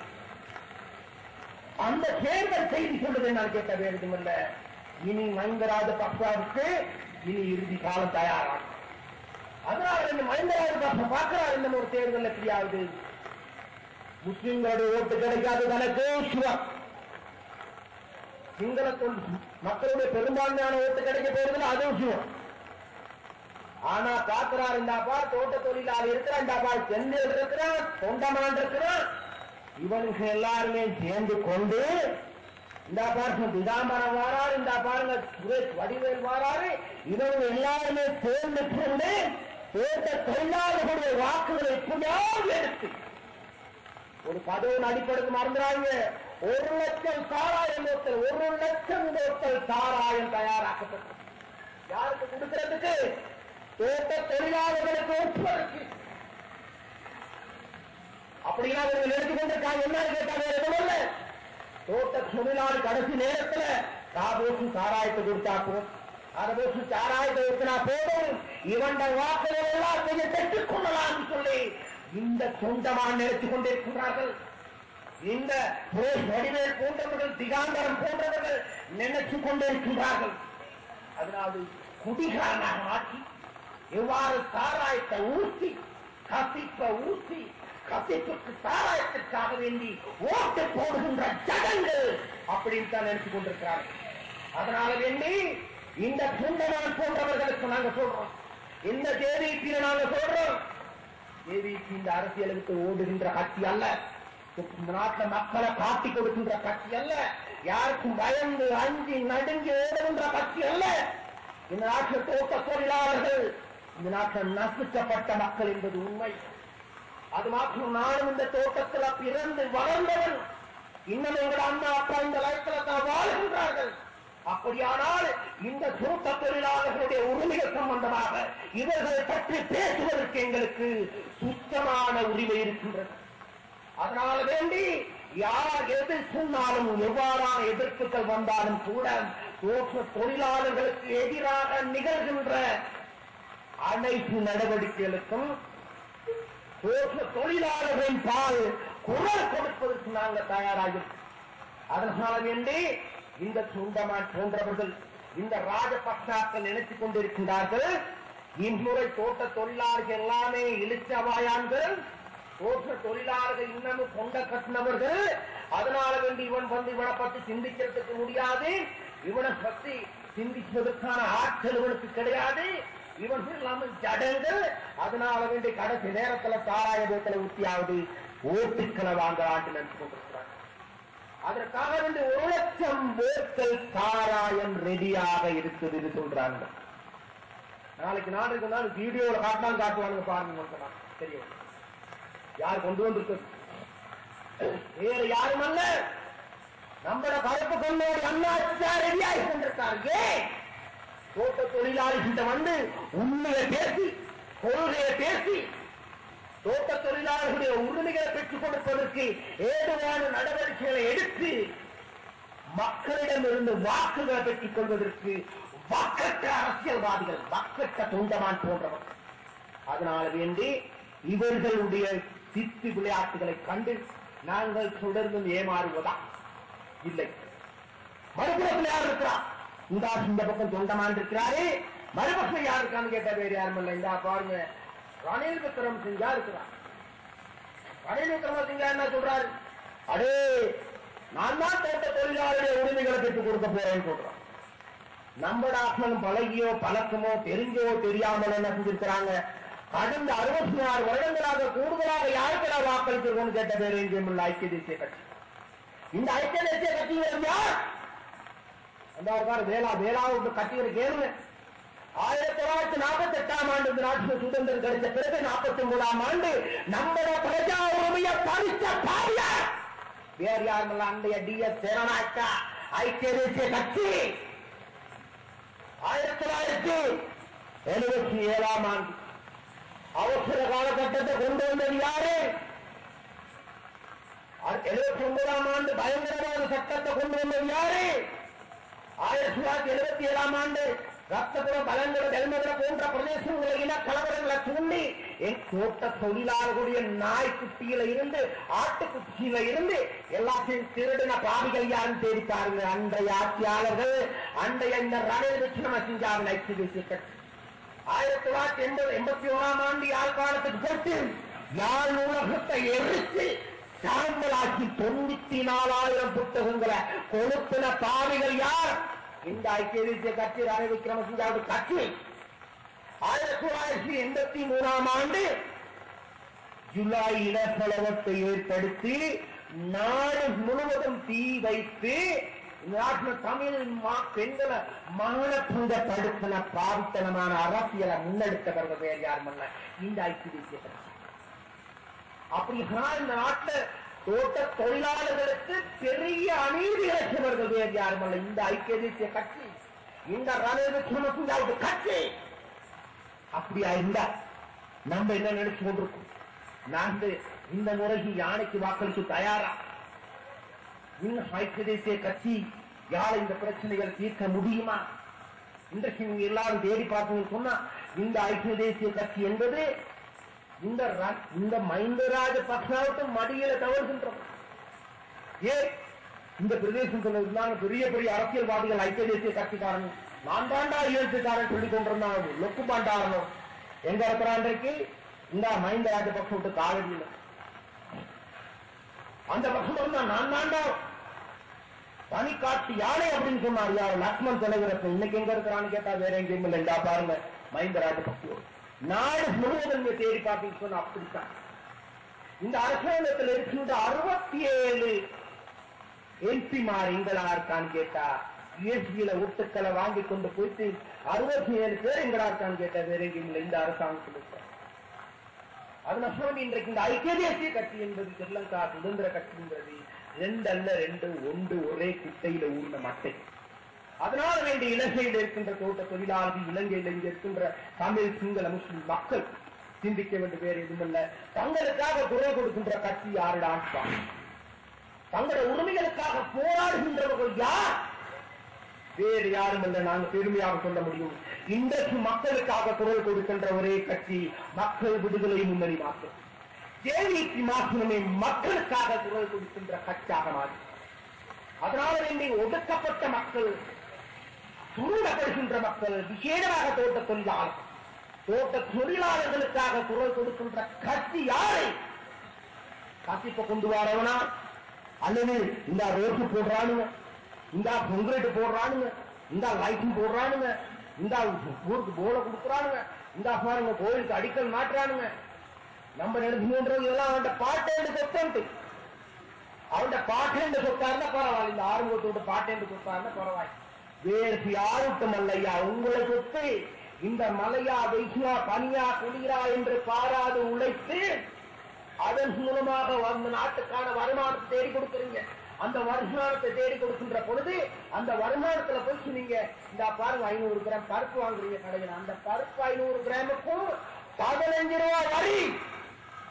S1: அந்த தேர்தல் செய்தி சொல்லுது நான் கேட்க வேண்டியதும் இல்ல இனி மஹிந்தராஜ பக்சாவுக்கு இனி இறுதி காலம் தயாராகும் அதனால இந்த மஹிந்தராஜ பக்சா பார்க்கிறார் இந்த ஒரு தேர்தல் எப்படியாவது முஸ்லிம்களுடைய ஓட்டு கிடைக்காது தனக்கு சிவம் சிங்கள தொல்- மக்களுடைய பெரும்பான்மையான ஓட்டு கிடைக்க போறதுல அதுவும் சிவம் ஆனா பாக்குறார் இந்த அப்பா தோட்ட தொழிலாளி இருக்கிறான் இந்த அப்பா செந்தில் இருக்கிறான் தொண்டமான் இருக்கிறான் இவனுக்கு எல்லாருமே சேர்ந்து கொண்டு இந்த பாருங்க திகாம்பரம் வாராரு இந்த பாருங்க சுரேஷ் வடிவேல் வாராரு இவங்க எல்லாருமே சேர்ந்து கொண்டு தோட்ட தொழிலாளர்களுடைய வாக்குகளை எப்படியாவது எடுத்து ஒரு பதவியின் அடிப்படைக்கு மறந்துடாங்க ஒரு லட்சம் சாராயம் போத்தல் ஒரு லட்சம் போத்தல் சாராயம் தயாராக்கப்பட்டது யாருக்கு கொடுக்கிறதுக்கு தோட்ட தொழிலாளர்களுக்கு உட்படுத்தி அப்படின்னா இவங்க எடுத்து கொண்டிருக்காங்க என்ன கேட்டாங்க எதுவும் தோட்ட தொழிலாளி கடைசி நேரத்துல காபோசு சாராயத்தை கொடுத்தாக்கும் காபோசு சாராயத்தை ஊத்தினா போதும் இவன் வாக்குகள் எல்லாம் கொஞ்சம் பெற்றுக் கொள்ளலாம் சொல்லி இந்த சொந்தமாக நினைத்துக் கொண்டிருக்கிறார்கள் இந்த புரேஷ் வடிவேல் போன்றவர்கள் திகாந்தரம் போன்றவர்கள் நினைத்துக் கொண்டிருக்கிறார்கள் அதனால் குடிகாரனாக மாற்றி எவ்வாறு சாராயத்தை ஊசி கசிப்ப ஊசி கசிப்புக்கு சாராயத்திற்காக வேண்டி ஓட்டு போடுகின்ற ஜனங்கள் அப்படின்னு தான் நினைத்துக் கொண்டிருக்கிறார்கள் அதனால வேண்டி இந்த சுண்டனான் போன்றவர்களுக்கு நாங்க சொல்றோம் இந்த ஜேவிபி நாங்க சொல்றோம் ஜேவிபி இந்த அரசியலுக்கு ஓடுகின்ற கட்சி அல்ல இந்த நாட்டுல மக்களை காட்டி கொடுக்கின்ற கட்சி அல்ல யாருக்கும் பயந்து அஞ்சி நடுங்கி ஓடுகின்ற கட்சி அல்ல இந்த நாட்டில் தோட்ட தொழிலாளர்கள் இந்த நாட்டில் நசுக்கப்பட்ட மக்கள் என்பது உண்மை அது மாத்திரம் நானும் இந்த தோட்டத்தில் பிறந்து வளர்ந்தவன் இன்னும் எங்கள் அம்மா அப்பா இந்த லைஃப்ல தான் வாழ்கின்றார்கள் அப்படியானால் இந்த தோட்ட தொழிலாளர்களுடைய உரிமைகள் சம்பந்தமாக இவர்களை பற்றி பேசுவதற்கு எங்களுக்கு சுத்தமான உரிமை இருக்கின்றது அதனால வேண்டி யார் எது சொன்னாலும் எவ்வாறான எதிர்ப்புகள் வந்தாலும் கூட தோற்ற தொழிலாளர்களுக்கு எதிராக நிகழ்கின்ற அனைத்து நடவடிக்கைகளுக்கும் தோற்ற தொழிலாளர்களின் பால் குரல் கொடுப்பதற்கு நாங்கள் தயாராகும் அதனால வேண்டி இந்த சுண்டமான் போன்றவர்கள் இந்த ராஜபக்சாக்கள் நினைத்துக் கொண்டிருக்கின்றார்கள் இம்முறை தோட்ட தொழிலாளர்கள் எல்லாமே இழிச்சவாயான்கள் தோற்ற தொழிலாளர்கள் இன்னமும் கொண்ட கட்டினவர்கள் அதனால வேண்டி இவன் வந்து இவனை பத்தி சிந்திக்கிறதுக்கு முடியாது இவனை பத்தி சிந்திப்பதற்கான ஆற்றல் இவனுக்கு கிடையாது இவர்கள் இல்லாமல் ஜடங்கள் அதனால வேண்டி கடைசி நேரத்துல சாராய போத்தலை ஊத்தியாவது ஓட்டுக்களை வாங்கலான்னு நினைச்சு கொண்டிருக்கிறாங்க அதற்காக வேண்டி ஒரு லட்சம் போத்தல் சாராயம் ரெடியாக இருக்குது இது சொல்றாங்க நாளைக்கு நாளைக்கு நாள் வீடியோல காட்டினாலும் காட்டுவாங்க பாருங்க சொல்லலாம். தெரியும் யார் கொண்டு வந்திருக்கு வேற யாரும் அல்ல நம்மட கருப்பு கொள்ளோடு அண்ணாச்சா ரெடியாகி கொண்டிருக்கார் ஏன் தோட்ட தொழிலாளிகிட்ட வந்து உண்மையை பேசி கொள்கையை பேசி தோட்ட தொழிலாளர்களுடைய உரிமைகளை பெற்றுக் கொடுப்பதற்கு ஏதுவான நடவடிக்கைகளை எடுத்து மக்களிடமிருந்து வாக்குகளை பெற்றுக் கொள்வதற்கு வக்கற்ற அரசியல்வாதிகள் வக்கற்ற தொண்டமான் போன்றவர்கள் அதனால வேண்டி இவர்களுடைய சித்து விளையாட்டுகளை கண்டு நாங்கள் தொடர்ந்து ஏமாறுவதா இல்லை மறுபுறத்தில் யார் இருக்கிறா இந்த இந்த பக்கம் தொண்டமான் இருக்கிறாரே மறுபக்கம் யார் இருக்கான்னு கேட்ட பேர் யாரும் இல்லை இந்த பாருங்க ரணில் விக்ரம் சிங்கா இருக்கிறார் ரணில் விக்ரம சிங்கா என்ன சொல்றாரு அடே நான் தான் தோட்ட தொழிலாளருடைய உரிமைகளை பெற்றுக் கொடுக்க போறேன்னு சொல்றான் நம்மடாக்களும் பழகியோ பழக்கமோ தெரிஞ்சோ தெரியாமல் என்ன செஞ்சிருக்கிறாங்க கடந்த அறுபத்தி நாலு வருடங்களாக கூடுதலாக யாருக்கடா வாக்களிச்சிருக்கோம்னு கேட்ட பேர் இந்திய ஐக்கிய தேசிய கட்சி இந்த ஐக்கிய தேசிய கட்சியினர் யார் அந்த இருக்காரு வேளா வேளாவுக்கு கட்சிகளை கேளுங்க ஆயிரத்தி தொள்ளாயிரத்தி நாற்பத்தி எட்டாம் ஆண்டு இந்த நாட்டுக்கு சுதந்திரம் கிடைத்த பிறகு நாற்பத்தி ஒன்பதாம் ஆண்டு நம்மட பிரஜா உரிமையை பறித்த பாரியார் வேறு யாருமல்ல அன்றைய டி எஸ் சேனநாயக்கா ஐக்கிய தேசிய கட்சி ஆயிரத்தி தொள்ளாயிரத்தி எழுபத்தி ஏழாம் ஆண்டு அவசர காலகட்டத்தை கொண்டு வந்தது யாரு எழுபத்தி ஒன்பதாம் ஆண்டு பயங்கரவாத சட்டத்தை கொண்டு வந்தது யாரு ஆயிரத்தி தொள்ளாயிரத்தி எழுபத்தி ஏழாம் ஆண்டு ரத்தபுரம் பலங்கர வெல்மதுர போன்ற பிரதேசங்களில் இன கலவரங்களை தூண்டி என் தோட்ட தொழிலாளர்களுடைய நாய்க்குட்டியில இருந்து ஆட்டுக்குட்டியில இருந்து எல்லாத்தையும் திருடின பாவிகள் யாருன்னு தேடி பாருங்க அன்றைய ஆட்சியாளர்கள் அன்றைய இந்த ரணில் விக்ரம சிங்காவின் ஐக்கிய தேசிய கட்சி ஆயிரத்தி தொள்ளாயிரத்தி எண்பது எண்பத்தி ஓராம் ஆண்டு யாழ்ப்பாணத்துக்கு போட்டு யாழ் நூலகத்தை எரித்து சாம்பலாக்கி தொண்ணூத்தி நாலாயிரம் புத்தகங்களை கொழுப்பின பாவிகள் யார் இந்த ஐக்கிய தேசிய கட்சி ரணில் விக்ரமசிங்காவுடைய கட்சி ஆயிரத்தி தொள்ளாயிரத்தி எண்பத்தி மூணாம் ஆண்டு ஜூலை இனக்கலவத்தை ஏற்படுத்தி நாடு முழுவதும் தீ வைத்து நாட்டில் தமிழ் மா- பெண்களை மானப்புங்க தடுப்பின பாவித்தனமான அரசியலை முன்னெடுத்தவர்கள் வேறு யாருமல்ல இந்த ஐக்கிய தேசிய கட்சி அப்படின்னா இந்த நாட்டில் தோட்ட தொழிலாளர்களுக்கு பெரிய அநீதி இழைச்சவர்கள் வேறு யாருமல்ல இந்த ஐக்கிய தேசிய கட்சி இந்த ரணில் விக்ரமசிங்காவுடைய கட்சி அப்படியா இருந்தா நம்ம என்ன நினைச்சு கொண்டிருக்கோம் நாங்க இந்த முறைக்கு யானைக்கு வாக்களிக்க தயாரா இன்னும் ஐக்கிய தேசிய கட்சி யாரை இந்த பிரச்சனைகளை தீர்க்க முடியுமா இன்றைக்கு நீங்க எல்லாரும் தேடி பார்த்தீங்கன்னு சொன்னா இந்த ஐக்கிய தேசிய கட்சி என்பது இந்த ர- இந்த மஹிந்த ராஜபக்சாவுக்கு மடியில தவறுகின்றோம் ஏ இந்த பிரதேசத்தில் இருந்தாங்க பெரிய பெரிய அரசியல்வாதிகள் ஐக்கிய தேசிய கட்சிக்காரன் நான் தாண்டா இயற்கைக்காரன் சொல்லிக் கொண்டிருந்தான் லொக்கு பாண்டாரனும் எங்க இருக்கிறான் இன்றைக்கு இந்த மஹிந்த ராஜபக்ச விட்டு காலடியில் அந்த பக்கம் இருந்தா நான் தாண்டா பனி காட்டு யானை அப்படின்னு சொன்னார் யார் லக்ஷ்மண் தலைவரப்ப இன்னைக்கு எங்க இருக்கிறான்னு கேட்டா வேற எங்கேயும் இல்லை இந்தா பாருங்க மஹிந்த ராஜபக்சோடு நாடு முழுவதும் இங்க தேடி பார்த்தீங்கன்னு சொன்னா அப்படித்தான் இந்த அரசாங்கத்தில் இருக்கின்ற அறுபத்தி ஏழு எம்பிமார் எங்களா இருக்கான்னு கேட்டா யூஎஸ்பியில ஒட்டுக்களை வாங்கி கொண்டு போயிட்டு அறுபத்தி ஏழு பேர் எங்கடா இருக்கான்னு கேட்டா வேற எங்கேயும் இல்லை இந்த அரசாங்கத்தில் இருக்க அதனால சொல்லி இன்றைக்கு இந்த ஐக்கிய தேசிய கட்சி என்பது ஸ்ரீலங்கா சுதந்திர கட்சிங்கிறது ரெண்டு அல்ல ரெண்டு ஒன்று ஒரே குட்டையில ஊர்ந்த மட்டை அதனால வேண்டிய இலங்கையில் இருக்கின்ற தோட்ட தொழிலாளர்கள் இலங்கையில் இங்க இருக்கின்ற தமிழ் சிங்கள முஸ்லிம் மக்கள் சிந்திக்க வேண்டிய வேறு எதுவுமல்ல தங்களுக்காக குரல் கொடுக்கின்ற கட்சி யாருடான் தங்களுடைய உரிமைகளுக்காக போராடுகின்றவர்கள் யார் வேறு யாரும் அல்ல நாங்க பெருமையாக சொல்ல முடியும் இன்றைக்கு மக்களுக்காக குரல் கொடுக்கின்ற ஒரே கட்சி மக்கள் விடுதலை முன்னணி மாற்றம் ஜேவிக்கு மாற்றமே மக்களுக்காக குரல் கொடுக்கின்ற கட்சியாக மாறி அதனால வேண்டி ஒடுக்கப்பட்ட மக்கள் சுருடப்படுகின்ற மக்கள் விசேடமாக தோட்ட தொழிலாளர் தோட்ட தொழிலாளர்களுக்காக குரல் கொடுக்கின்ற கட்சி யாரை கசிப்ப கொண்டு வரவனா அல்லது இந்த ரோட்டு போடுறானுங்க இந்த கொங்கிரீட் போடுறானுங்க இந்த லைட்டும் போடுறானுங்க இந்த ஊருக்கு போல கொடுக்குறானுங்க இந்த பாருங்க கோயிலுக்கு அடிக்கல் மாட்டுறானுங்க நம்ம நினைச்சுன்றது இதெல்லாம் அவன்கிட்ட பாட்டேண்டு சொத்தன்ட்டு அவன்கிட்ட பாட்டேண்டு சொத்தாருன்னா பரவாயில்ல இந்த ஆறுமுகத்தோட பாட்டேண்டு சொத்தாருன்னா பரவாயில்ல வேறு யாருக்கும் அல்லையா உங்களை சொத்து இந்த மலையா வெய்யா பனியா குளிரா என்று பாராது உழைத்து அதன் மூலமாக அந்த நாட்டுக்கான வருமானத்தை தேடி கொடுக்குறீங்க அந்த வருமானத்தை தேடி கொடுக்கின்ற பொழுது அந்த வருமானத்துல போய் நீங்க இந்த பாருங்க ஐநூறு கிராம் பருப்பு வாங்குறீங்க கடையில் அந்த பருப்பு ஐநூறு கிராமுக்கும் பதினஞ்சு ரூபாய் வரி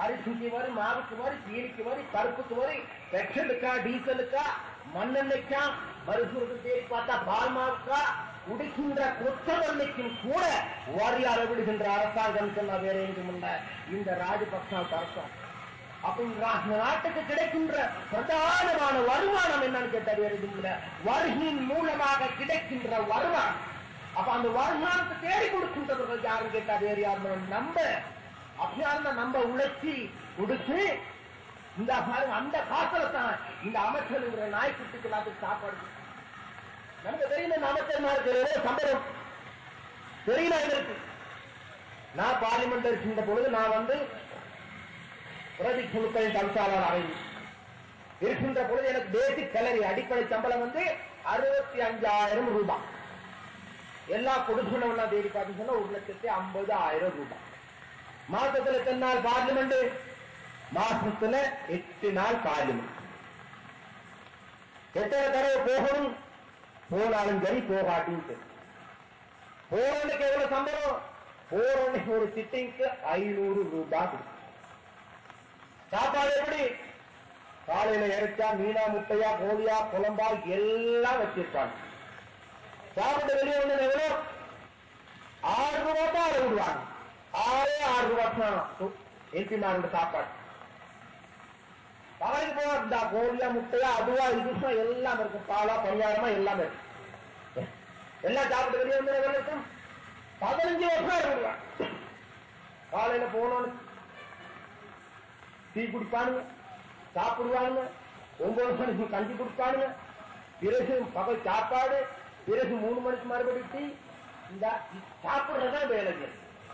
S1: அரிசிக்கு வரி மாவுக்கு வரி சீனிக்கு வரி பருப்புக்கு வரி பெட்ரோலுக்கா டீசலுக்கா மண்ணெண்ணெய்க்கா மருத்துவத்துக்கு தேடி பார்த்தா பால் மாவுக்கா குடிக்கின்ற கொத்தவெண்ணைக்கும் கூட வரி அளவிடுகின்ற அரசாங்கம் சொன்னா வேற எங்கும் இல்ல இந்த ராஜபக்சா அரசாங்கம் அப்ப இந்த நா- இந்த நாட்டுக்கு கிடைக்கின்ற பிரதானமான வருமானம் என்னன்னு கேட்டா வேற எதுவும் இல்ல வருகையின் மூலமாக கிடைக்கின்ற வருமானம் அப்ப அந்த வருமானத்தை தேடி கொடுக்கின்றவர்கள் யாரும் கேட்டா வேறு யாரும் நம்ப அப்படியா நம்ம உழைச்சி கொடுத்து இந்த பாருங்க அந்த காசுல தான் இந்த அமைச்சருங்கிற நாய்க்குட்டிக்கு எல்லாத்துக்கும் சாப்பாடு நமக்கு தெரியும் இந்த அமைச்சர்மாருக்கு ஏதோ சம்பளம் தெரியல எங்களுக்கு நான் பார்லிமெண்ட் இருக்கின்ற பொழுது நான் வந்து பிரதி குழுக்களின் தவிசாளராக இருக்கின்ற பொழுது எனக்கு பேசிக் சேலரி அடிப்படை சம்பளம் வந்து அறுபத்தி அஞ்சாயிரம் ரூபாய் எல்லா கொடுக்கணும்னா தேடி பார்த்தீங்கன்னா ஒரு லட்சத்தி ஐம்பது ஆயிரம் ரூபாய் மாசத்துல எத்தனை நாள் பார்லிமெண்ட் மாசத்துல எட்டு நாள் பார்லிமெண்ட் எத்தனை தடவை போகணும் போனாலும் சரி போகாட்டியும் சரி போறவனுக்கு எவ்வளவு சம்பளம் போறவனுக்கு ஒரு சிட்டிங்க்கு ஐநூறு ரூபாய் கொடுக்கும் சாப்பாடு எப்படி காலையில இறைச்சா மீனா முட்டையா கோழியா குழம்பா எல்லாம் வச்சிருப்பாங்க சாப்பிட்டு வெளியே வந்து எவ்வளோ ஆறு ரூபாய் தான் அதை விடுவாங்க ஆறே ஆறு ரூபாய் தான் எம்பிமாரோட சாப்பாடு பகலுக்கு போனா இந்த கோழியா முட்டையா அதுவா இதுசா எல்லாம் இருக்கும் பாலா பணியாரமா எல்லாமே இருக்கு எல்லாம் சாப்பிட்டு வெளியே வந்து எவ்வளவு இருக்கும் பதினஞ்சு வருஷம் விடுவாங்க காலையில போனோன்னு டீ குடிப்பானுங்க சாப்பிடுவானுங்க ஒன்பது மணிக்கு கஞ்சி குடிப்பானுங்க பிறகு பகல் சாப்பாடு பிறகு மூணு மணிக்கு மறுபடியும் டீ இந்த சாப்பிடுறதுதான் வேலைகள்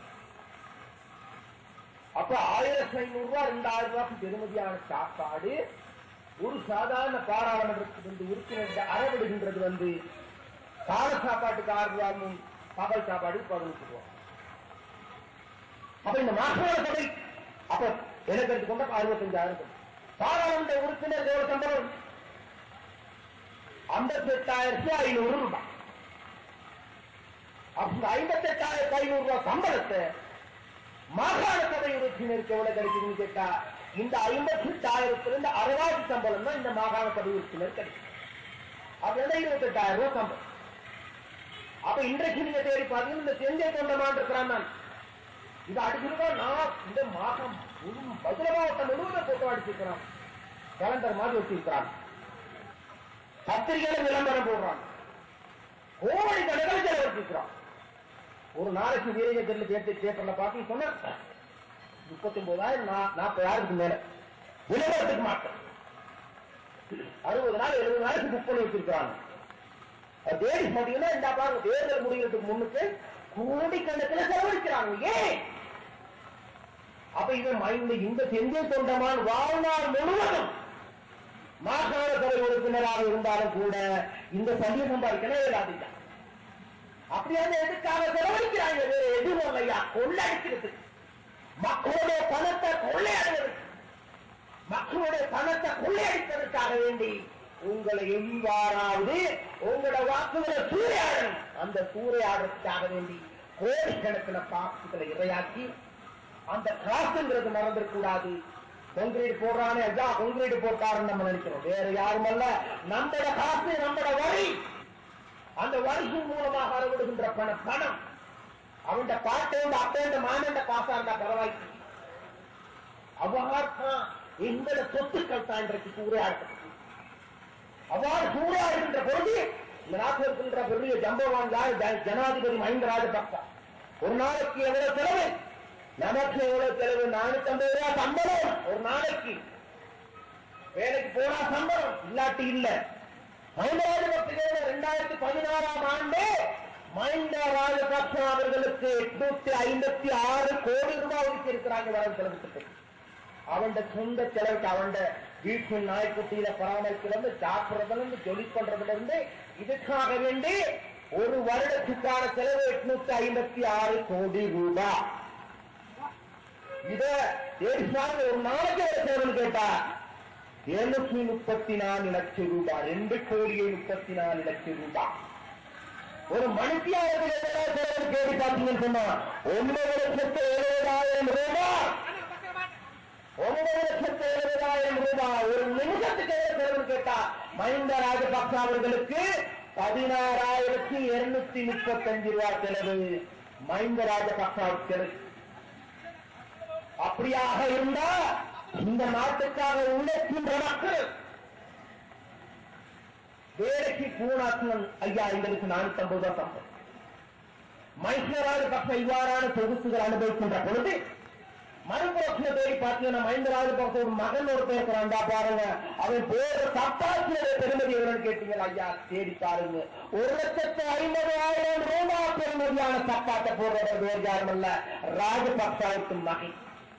S1: அப்ப ஆயிரத்தி ஐநூறு ரூபாய் ரெண்டாயிரம் ரூபாய்க்கு பெருமதியான சாப்பாடு ஒரு சாதாரண பாராளுமன்றத்துக்கு வந்து உறுப்பினர் அறவிடுகின்றது வந்து கால சாப்பாட்டுக்கு ஆறு ரூபாயும் பகல் சாப்பாடு பதினெட்டு ரூபா அப்ப இந்த மாசோட தொகை அப்ப எனக்கு எடுத்துக்கொண்ட அறுபத்தஞ்சாயிரம் பாராளுமன்ற உறுப்பினர் எவ்வளவு சம்பளம் ஐம்பத்தி எட்டாயிரத்தி ஐநூறு ரூபாய் அப்ப ஐம்பத்தி எட்டாயிரத்தி ஐநூறு ரூபாய் சம்பளத்தை மாகாண சபை உறுப்பினருக்கு எவ்வளவு கிடைக்குதுன்னு கேட்டா இந்த ஐம்பத்தி எட்டாயிரத்திலிருந்து அறுபது சம்பளம் தான் இந்த மாகாண சபை உறுப்பினர் கிடைக்கும் அப்படின்னா இருபத்தி எட்டாயிரம் ரூபாய் சம்பளம் அப்ப இன்றைக்கு நீங்க தேடி பார்த்தீங்கன்னா இந்த செஞ்சை தொண்டமான் இருக்கிறான் நான் இது அடிச்சிருக்கா நான் இந்த மாசம் முழு- மதுரை மாவட்டம் முழுவதும் போட்டோ அடிச்சிருக்கிறான் கேலண்டர் மாதிரி வச்சிருக்கிறான் பத்திரிகையில விளம்பரம் போடுறான் கோடி கணக்கில் செலவழிச்சிருக்கிறான் ஒரு நாளைக்கு வீரகத்தில் சேர்த்து பேப்பர்ல பார்த்து சொன்ன முப்பத்தி ஒன்பதாயிரம் நாற்பதாயிரத்துக்கு மேல விளம்பரத்துக்கு மாட்டேன் அறுபது நாள் எழுபது நாளைக்கு புக் பண்ணி வச்சிருக்கிறாங்க அது தேடி பாத்தீங்கன்னா இந்த பாருங்க தேர்தல் முடிகிறதுக்கு முன்னுக்கு கோடிக்கணக்கில் செலவழிக்கிறாங்க ஏன் அப்ப இவன் மைண்ட் இந்த செஞ்சை தொண்டமான் வாழ்நாள் முழுவதும் மாகாண சபை உறுப்பினராக இருந்தாலும் கூட இந்த சந்திய சம்பாதிக்கணும் இயலாதுங்க அப்படியான எதுக்காக செலவழிக்கிறாங்க வேற எதுவும் இல்லையா கொள்ளடிக்கிறது மக்களுடைய பணத்தை கொள்ளையாடுவதற்கு மக்களுடைய பணத்தை கொள்ளையடிப்பதற்காக வேண்டி உங்களை எவ்வாறாவது உங்களோட வாக்குகளை சூறையாடணும் அந்த சூறையாடுறதுக்காக வேண்டி கோடிக்கணக்கில் காசுகளை இரையாக்கி அந்த காசுங்கிறது மறந்துடக்கூடாது கொங்கிரீட் போடுறானே ஐயா கொங்கிரீட் போட்டாருன்னு நம்ம நினைக்கிறோம் வேற யாரும் அல்ல நம்மட காசு நம்மட வரி அந்த வரியின் மூலமாக அறவிடுகின்ற பணம் பணம் அவன் பாட்டேண்ட அப்பேண்ட மாமேண்ட காசா இருந்தா பரவாயில்லை அவ்வாறுதான் எங்கள சொத்துக்கள் தான் இன்றைக்கு சூறையாடப்பட்டது அவ்வாறு சூறையாடுகின்ற பொழுது இந்த நாட்டில் இருக்கின்ற பெரிய ஜம்பவான் யார் ஜ- ஜனாதிபதி மஹிந்த ராஜபக்சா ஒரு நாளைக்கு எவ்வளவு செலவு நமக்கு எவ்வளவு செலவு நானூத்தி ஐம்பது ரூபாய் சம்பளம் ஒரு நாளைக்கு வேலைக்கு போனா சம்பளம் இல்லாட்டி இல்ல மஹிந்த ராஜபக்சே ரெண்டாயிரத்தி பதினாறாம் ஆண்டு மஹிந்த ராஜபக்ச அவர்களுக்கு எட்நூத்தி ஐம்பத்தி ஆறு கோடி ரூபாய் ஒதுக்கி இருக்கிறாங்க வரவு செலவு திட்டத்துக்கு அவன் சொந்த செலவுக்கு அவன் வீட்டின் நாய்க்குட்டியில பராமரிக்கிறதுல இருந்து சாப்பிடுறதுல இருந்து ஜொலி பண்றதுல இருந்து இதுக்காக வேண்டி ஒரு வருடத்துக்கான செலவு எட்நூத்தி ஐம்பத்தி ஆறு கோடி ரூபாய் இத தேடிசாமி ஒரு நாளைக்கு ஒரு செலவு கேட்டா எழுநூத்தி முப்பத்தி நாலு லட்சம் ரூபாய் ரெண்டு கோடியே முப்பத்தி நாலு லட்சம் ரூபாய் ஒரு மணித்தியாருக்கு எவ்வளவு செலவு கேட்டு பார்த்தீங்கன்னு சொன்னா ஒன்பது லட்சத்து எழுபதாயிரம் ரூபாய் ஒன்பது லட்சத்து எழுபதாயிரம் ரூபாய் ஒரு நிமிஷத்துக்கு எவ்வளவு செலவு கேட்டா மஹிந்த ராஜபக்ச அவர்களுக்கு பதினாறாயிரத்தி இருநூத்தி முப்பத்தஞ்சு ரூபாய் செலவு மஹிந்த ராஜபக்சாவுக்கு செலவு அப்படியாக இருந்தா இந்த நாட்டுக்காக உழைக்கின்ற மக்கள் வேலைக்கு பூனாக்குவன் ஐயா எங்களுக்கு நானூத்தி ஐம்பது ரூபாய் சம்பளம் மைசூராஜ பக்ஷ இவ்வாறான தொகுப்புகள் அனுபவிக்கின்ற பொழுது மறுபுறத்துல தேடி பார்த்தீங்கன்னா மஹிந்த ராஜபக்ச ஒரு மகன் ஒரு பேசுறான்டா பாருங்க அவன் பேர் சத்தாட்சியோட பெருமதி எவ்வளவு கேட்டீங்களா ஐயா தேடி பாருங்க ஒரு லட்சத்து ஐம்பதாயிரம் ரூபாய் பெருமதியான சப்பாட்டை போடுறவர் வேறு யாரும் அல்ல ராஜபக்சாவுக்கு மகன்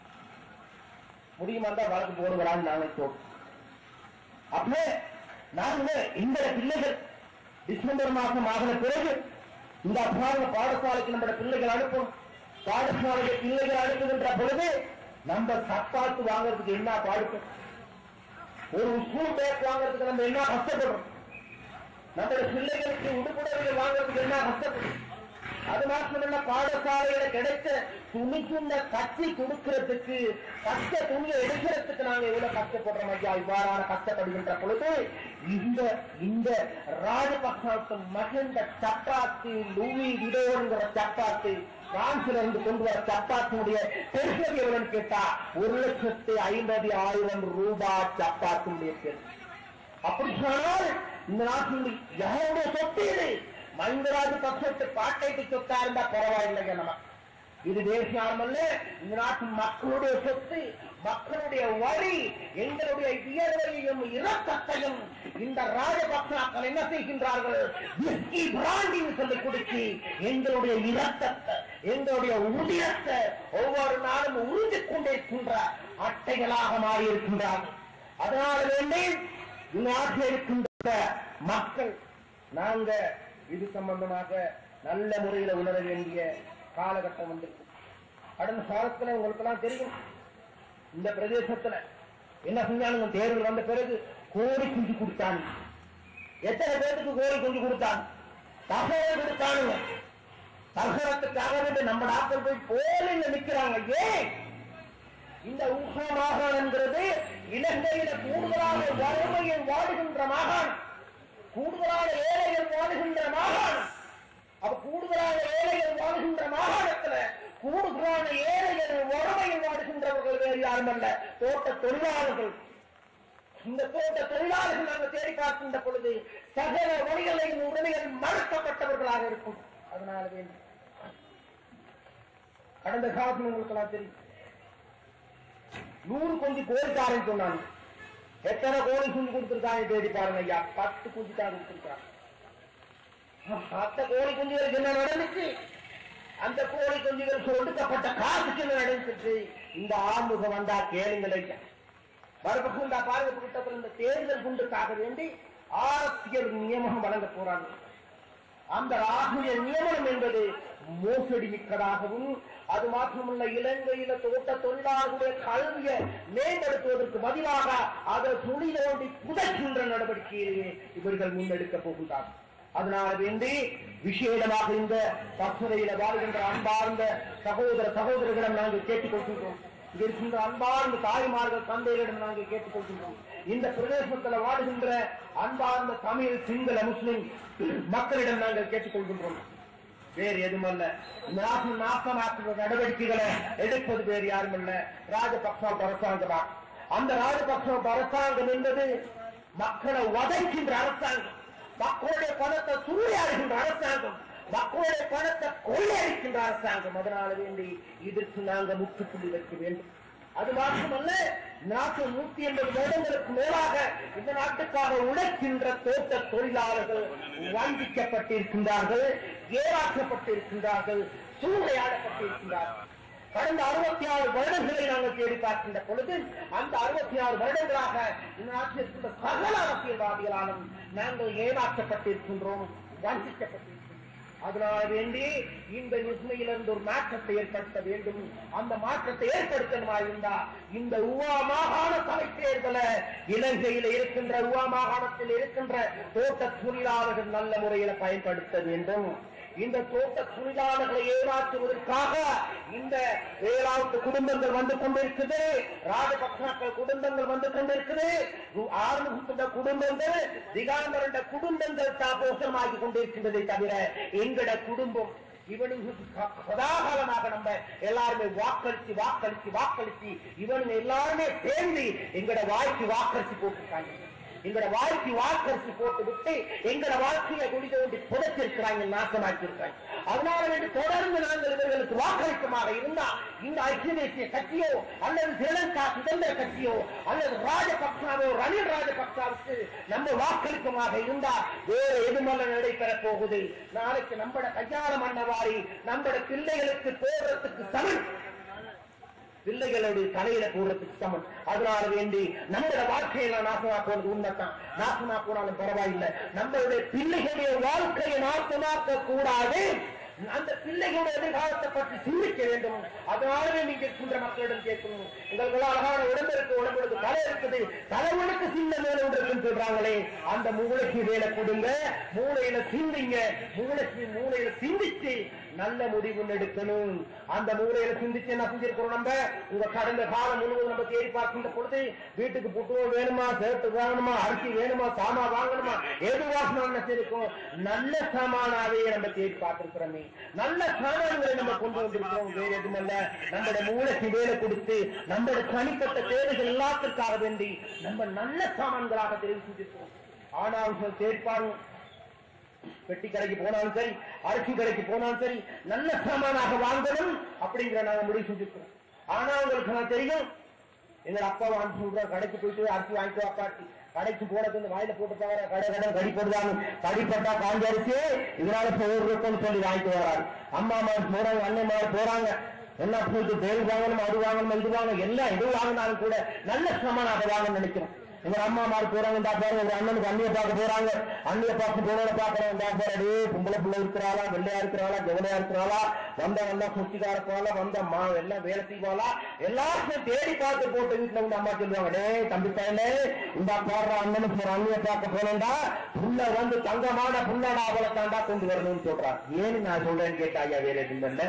S1: முடியுமா இருந்தா வழக்கு போடுகிறான்னு நாங்கள் சொல்றோம் அப்ப நாங்க இந்த பிள்ளைகள் டிசம்பர் மாசம் ஆகின பிறகு இந்த அப்பாங்க பாடசாலைக்கு நம்ம பிள்ளைகள் அனுப்பும் பாடசாலைக்கு பிள்ளைகள் அனுப்புகின்ற பொழுது நம்ம சப்பாத்து வாங்குறதுக்கு என்ன பாடுக்கும் ஒரு ஸ்கூல் பேக் வாங்குறதுக்கு நம்ம என்ன கஷ்டப்படுறோம் நம்ம பிள்ளைகளுக்கு உடுப்புடவைகள் வாங்குறதுக்கு என்ன கஷ்டப்படுறோம் அது மாத்திரமல்ல பாடசாலையில கிடைச்ச துணிக்குண்ட கட்சி கொடுக்கிறதுக்கு கஷ்ட துணியை எடுக்கிறதுக்கு நாங்க எவ்வளவு கஷ்டப்படுறோம் ஐயா இவ்வாறான கஷ்டப்படுகின்ற பொழுது இந்த இந்த ராஜபக்சாவுக்கு மகிழ்ந்த சப்பாத்து லூவி விடோங்கிற சப்பாத்து பிரான்சில் இருந்து கொண்டு வர சப்பாத்தினுடைய பெருசதி எவ்வளவு கேட்டா ஒரு லட்சத்து ஐம்பது ஆயிரம் ரூபாய் சப்பாத்தினுடைய பெருசு அப்படி சொன்னால் இந்த நாட்டில் யாருடைய சொத்து இது மந்திராஜ பட்சத்து பாட்டைக்கு சொத்தா இருந்தா பரவாயில்லைங்க நம்ம இது தேசியம் அல்ல இந்த நாட்டு மக்களுடைய சொத்து மக்களுடைய வரி எங்களுடைய வியர்வையையும் இரக்கத்தையும் இந்த ராஜபக்சாக்கள் என்ன செய்கின்றார்கள் விஸ்கி பிராண்டின்னு சொல்லி கொடுத்து எங்களுடைய இரக்கத்தை எங்களுடைய உதிரத்தை ஒவ்வொரு நாளும் உறிஞ்சிக் கொண்டிருக்கின்ற அட்டைகளாக மாறி இருக்கின்றார்கள் அதனால வேண்டி நாட்டில் இருக்கின்ற மக்கள் நாங்க இது சம்பந்தமாக நல்ல முறையில உணர வேண்டிய காலகட்டம் வந்து கடந்த காலத்துல உங்களுக்கு எல்லாம் தெரியும் இந்த பிரதேசத்துல என்ன செஞ்சானுங்க தேர்தல் வந்த பிறகு கோடி குஞ்சு கொடுத்தாங்க எத்தனை பேருக்கு கோடி குஞ்சு கொடுத்தாங்க தகவல் கொடுத்தானுங்க தகவலத்துக்காக வேண்டி நம்ம டாக்டர் போய் போலிங்க நிக்கிறாங்க ஏன் இந்த உஹா மாகாணங்கிறது இலங்கையில கூடுதலாக வறுமையை வாடுகின்ற மாகாணம் கூடுதலான ஏழைகள் வாழுகின்ற மாகாணம் அப்ப கூடுதலான ஏழைகள் வாழுகின்ற மாகாணத்துல கூடுதலான ஏழைகள் வறுமையில் வாடுகின்றவர்கள் வேறு யாரும் அல்ல தோட்ட தொழிலாளர்கள் இந்த தோட்ட தொழிலாளர்கள் நாங்கள் தேடி பார்க்கின்ற பொழுது சகல வழிகளையும் உரிமைகள் மறுக்கப்பட்டவர்களாக இருக்கும் அதனால வேண்டும் கடந்த காலத்தில் உங்களுக்கு எல்லாம் தெரியும் நூறு கொஞ்சி கோரிக்காரன் சொன்னாங்க எத்தனை கோழி குஞ்சு கொடுத்திருக்காங்க தேடி பாருங்க ஐயா பத்து குஞ்சு தான் கொடுத்திருக்காங்க பத்த கோழி குஞ்சுகளுக்கு என்ன நடந்துச்சு அந்த கோழி குஞ்சுகள் ஒடுக்கப்பட்ட காசுக்கு என்ன நடந்துச்சு இந்த ஆமுகம் வந்தா கேளுங்கள் ஐயா மறுபக்கம் இந்த பாருங்க கூட்டத்தில் இந்த தேர்தல் குண்டுக்காக வேண்டி அரசியல் நியமனம் வழங்க போறாங்க அந்த ராகுலிய நியமனம் என்பது மோசடி மிக்கதாகவும் அது மாத்திரமல்ல இலங்கையில தோட்ட தொழிலாளர்களுடைய கல்வியை மேம்படுத்துவதற்கு பதிலாக அதை துணி தோண்டி புதைக்கின்ற நடவடிக்கையை இவர்கள் முன்னெடுக்க போகின்றார்கள் அதனால வேண்டி விசேடமாக இந்த பசுரையில வாழ்கின்ற அன்பார்ந்த சகோதர சகோதரர்களிடம் நாங்கள் கேட்டுக் கொள்கின்றோம் இங்க இருக்கின்ற அன்பார்ந்த தாய்மார்கள் தந்தையரிடம் நாங்கள் கேட்டுக் கொள்கின்றோம் இந்த பிரதேசத்தில் வாழுகின்ற அன்பார்ந்த தமிழ் சிங்கள முஸ்லிம் மக்களிடம் நாங்கள் கேட்டுக் கொள்கின்றோம் வேறு எதுமல்ல நாசம் நாசமாக்குற நடவடிக்கைகளை எடுப்பது வேறு யாரும் அல்ல ராஜபக்ச அரசாங்கமா அந்த ராஜபக்ச அரசாங்கம் என்பது மக்களை வதைக்கின்ற அரசாங்கம் மக்களுடைய பணத்தை சூறையாடுகின்ற அரசாங்கம் மக்களுடைய பணத்தை கொள்ளையடிக்கின்ற அரசாங்கம் அதனால வேண்டி இதற்கு நாங்க முற்றுப்புள்ளி வைக்க வேண்டும் அது மாத்திரமல்ல நாட்டு நூத்தி எண்பது வருடங்களுக்கு மேலாக இந்த நாட்டுக்காக உழைக்கின்ற தோட்ட தொழிலாளர்கள் வஞ்சிக்கப்பட்டிருக்கின்றார்கள் ஏமாற்றப்பட்டிருக்கின்றார்கள் சூறையாடப்பட்டிருக்கின்றார்கள் கடந்த அறுபத்தி ஆறு வருடங்களை நாங்கள் தேடி பார்க்கின்ற பொழுது அந்த அறுபத்தி ஆறு வருடங்களாக இந்த நாட்டில் இருக்கின்ற சகல அரசியல்வாதிகளாலும் நாங்கள் ஏமாற்றப்பட்டிருக்கின்றோம் வஞ்சிக்கப்பட்டிருக்கின்றோம் அதனால வேண்டி இந்த நிசுமையிலிருந்து ஒரு மாற்றத்தை ஏற்படுத்த வேண்டும் அந்த மாற்றத்தை ஏற்படுத்தணுமா இருந்தா இந்த உவா மாகாண தலைத்தேர்தலை இலங்கையில் இருக்கின்ற உவா மாகாணத்தில் இருக்கின்ற தோட்ட தொழிலாளர்கள் நல்ல முறையில பயன்படுத்த வேண்டும் இந்த தோட்ட தொழிலாளர்களை ஏமாற்றுவதற்காக இந்த வேளாண் குடும்பங்கள் வந்து கொண்டிருக்குது ராஜபக்சாக்கள் குடும்பங்கள் வந்து கொண்டிருக்குது ஆறுமுகத்துடைய குடும்பங்கள் திகாம்பரண்ட குடும்பங்கள் தாபோசமாகி கொண்டிருக்கின்றதை தவிர எங்கட குடும்பம் இவனுக்கு சதாகாலமாக நம்ம எல்லாருமே வாக்களிச்சு வாக்களிச்சு வாக்களிச்சு இவனுங்க எல்லாருமே சேர்ந்து எங்கட வாய்க்கு வாக்களிச்சு போட்டிருக்காங்க எங்கட வாழ்க்கை வாக்கரிசி போட்டு விட்டு எங்கட வாழ்க்கையை குடி தோண்டி புதைச்சிருக்கிறாங்க நாசமாக்கி இருக்காங்க அதனால வேண்டி தொடர்ந்து நாங்கள் இவர்களுக்கு வாக்களிக்குமாக இருந்தா இந்த ஐக்கிய தேசிய கட்சியோ அல்லது ஸ்ரீலங்கா சுதந்திர கட்சியோ அல்லது ராஜபக்சாவோ ரணில் ராஜபக்சாவுக்கு நம்ம வாக்களிக்குமாக இருந்தா வேற எதுமல்ல நடைபெற போகுது நாளைக்கு நம்மட கல்யாணம் பண்ணவாரி நம்மட பிள்ளைகளுக்கு போடுறதுக்கு சமன் பிள்ளைகளுடைய தலையில போடுறதுக்கு சமம் அதனால வேண்டி நம்மளோட வாழ்க்கையில நாசமா போறது உண்மைதான் நாசமா போனாலும் பரவாயில்லை நம்மளுடைய பிள்ளைகளுடைய வாழ்க்கையை நாசமாக்க கூடாது அந்த பிள்ளைகளுடைய எதிர்காலத்தை பற்றி சிந்திக்க வேண்டும் அதனாலவே நீங்க இருக்கின்ற மக்களிடம் கேட்கணும் உங்களுக்கு அழகான உடம்பு இருக்கு உடம்புக்கு தலை இருக்குது தலைவனுக்கு சின்ன மேல ஒன்று இருக்குன்னு சொல்றாங்களே அந்த மூளைக்கு வேலை கொடுங்க மூளையில சிந்திங்க மூளைக்கு மூளையில சிந்திச்சு நல்ல முடிவு எடுக்கணும் அந்த மூலையில சிந்திச்சு என்ன செஞ்சிருக்கிறோம் நம்ம உங்க கடந்த காலம் முழுவதும் நம்ம தேடி பார்க்கின்ற பொழுது வீட்டுக்கு புட்டுவம் வேணுமா சேட்டு வாங்கணுமா அரிசி வேணுமா சாமா வாங்கணுமா எது வாசனம் நினைச்சிருக்கோம் நல்ல சாமானாவே நம்ம தேடி பார்த்திருக்கிறோமே நல்ல சாமான்களை நம்ம கொண்டு வந்திருக்கிறோம் வேற எதுவும் நம்மளோட மூளைக்கு வேலை கொடுத்து நம்மளோட தனிப்பட்ட தேவைகள் எல்லாத்திற்காக வேண்டி நம்ம நல்ல சாமான்களாக தெரிவு செஞ்சிருக்கிறோம் ஆனால் தேடி பாருங்க பெட்டி கடைக்கு போனாலும் சரி அரிசி கடைக்கு போனாலும் சரி நல்ல சாமானாக வாங்கணும் அப்படிங்கிற நாங்க முடிவு செஞ்சிருக்கிறோம் ஆனா உங்களுக்கு நான் தெரியும் எங்க அப்பா வாங்கி சொல்றோம் கடைக்கு போயிட்டு அரிசி வாங்கிட்டு அப்பாட்டி கடைக்கு போனது இந்த வாயில போட்டு தவிர கடை கடை கடி போடுறாங்க கடிப்பட்டா காஞ்சி அரிசி இதனால சோறு இருக்கும்னு சொல்லி வாங்கிட்டு வராங்க அம்மா அம்மா போறாங்க அண்ணன் மாதிரி போறாங்க என்ன போயிட்டு தேல் வாங்கணும் அது வாங்கணும் இது வாங்கணும் எல்லாம் எது வாங்கினாலும் கூட நல்ல சாமானாக வாங்கணும்னு நினைக்கிறோம் எங்க அம்மா மாதிரி போறாங்க இந்த பாருங்க ஒரு அண்ணனுக்கு அண்ணிய பார்க்க போறாங்க அண்ணிய பார்த்து போனோட பாக்குறோம் இந்த பாரு பொம்பளை பிள்ளை இருக்கிறாளா வெள்ளையா இருக்கிறாளா கவலையா இருக்கிறாளா வந்த வந்தா குச்சிக்கார போல வந்த மா எல்லாம் வேலை செய்வாளா எல்லாத்தையும் தேடி பார்த்து போட்டு வீட்டுல வந்து அம்மா சொல்லுவாங்க டேய் தம்பி பையனே இந்த பாடுற அண்ணனுக்கு ஒரு அண்ணிய பார்க்க போனேன்டா புள்ள வந்து தங்கமான புள்ளடா அவளை தாண்டா கொண்டு வரணும்னு சொல்றான் ஏன்னு நான் சொல்றேன்னு கேட்டா ஐயா வேற எதுவும் இல்லை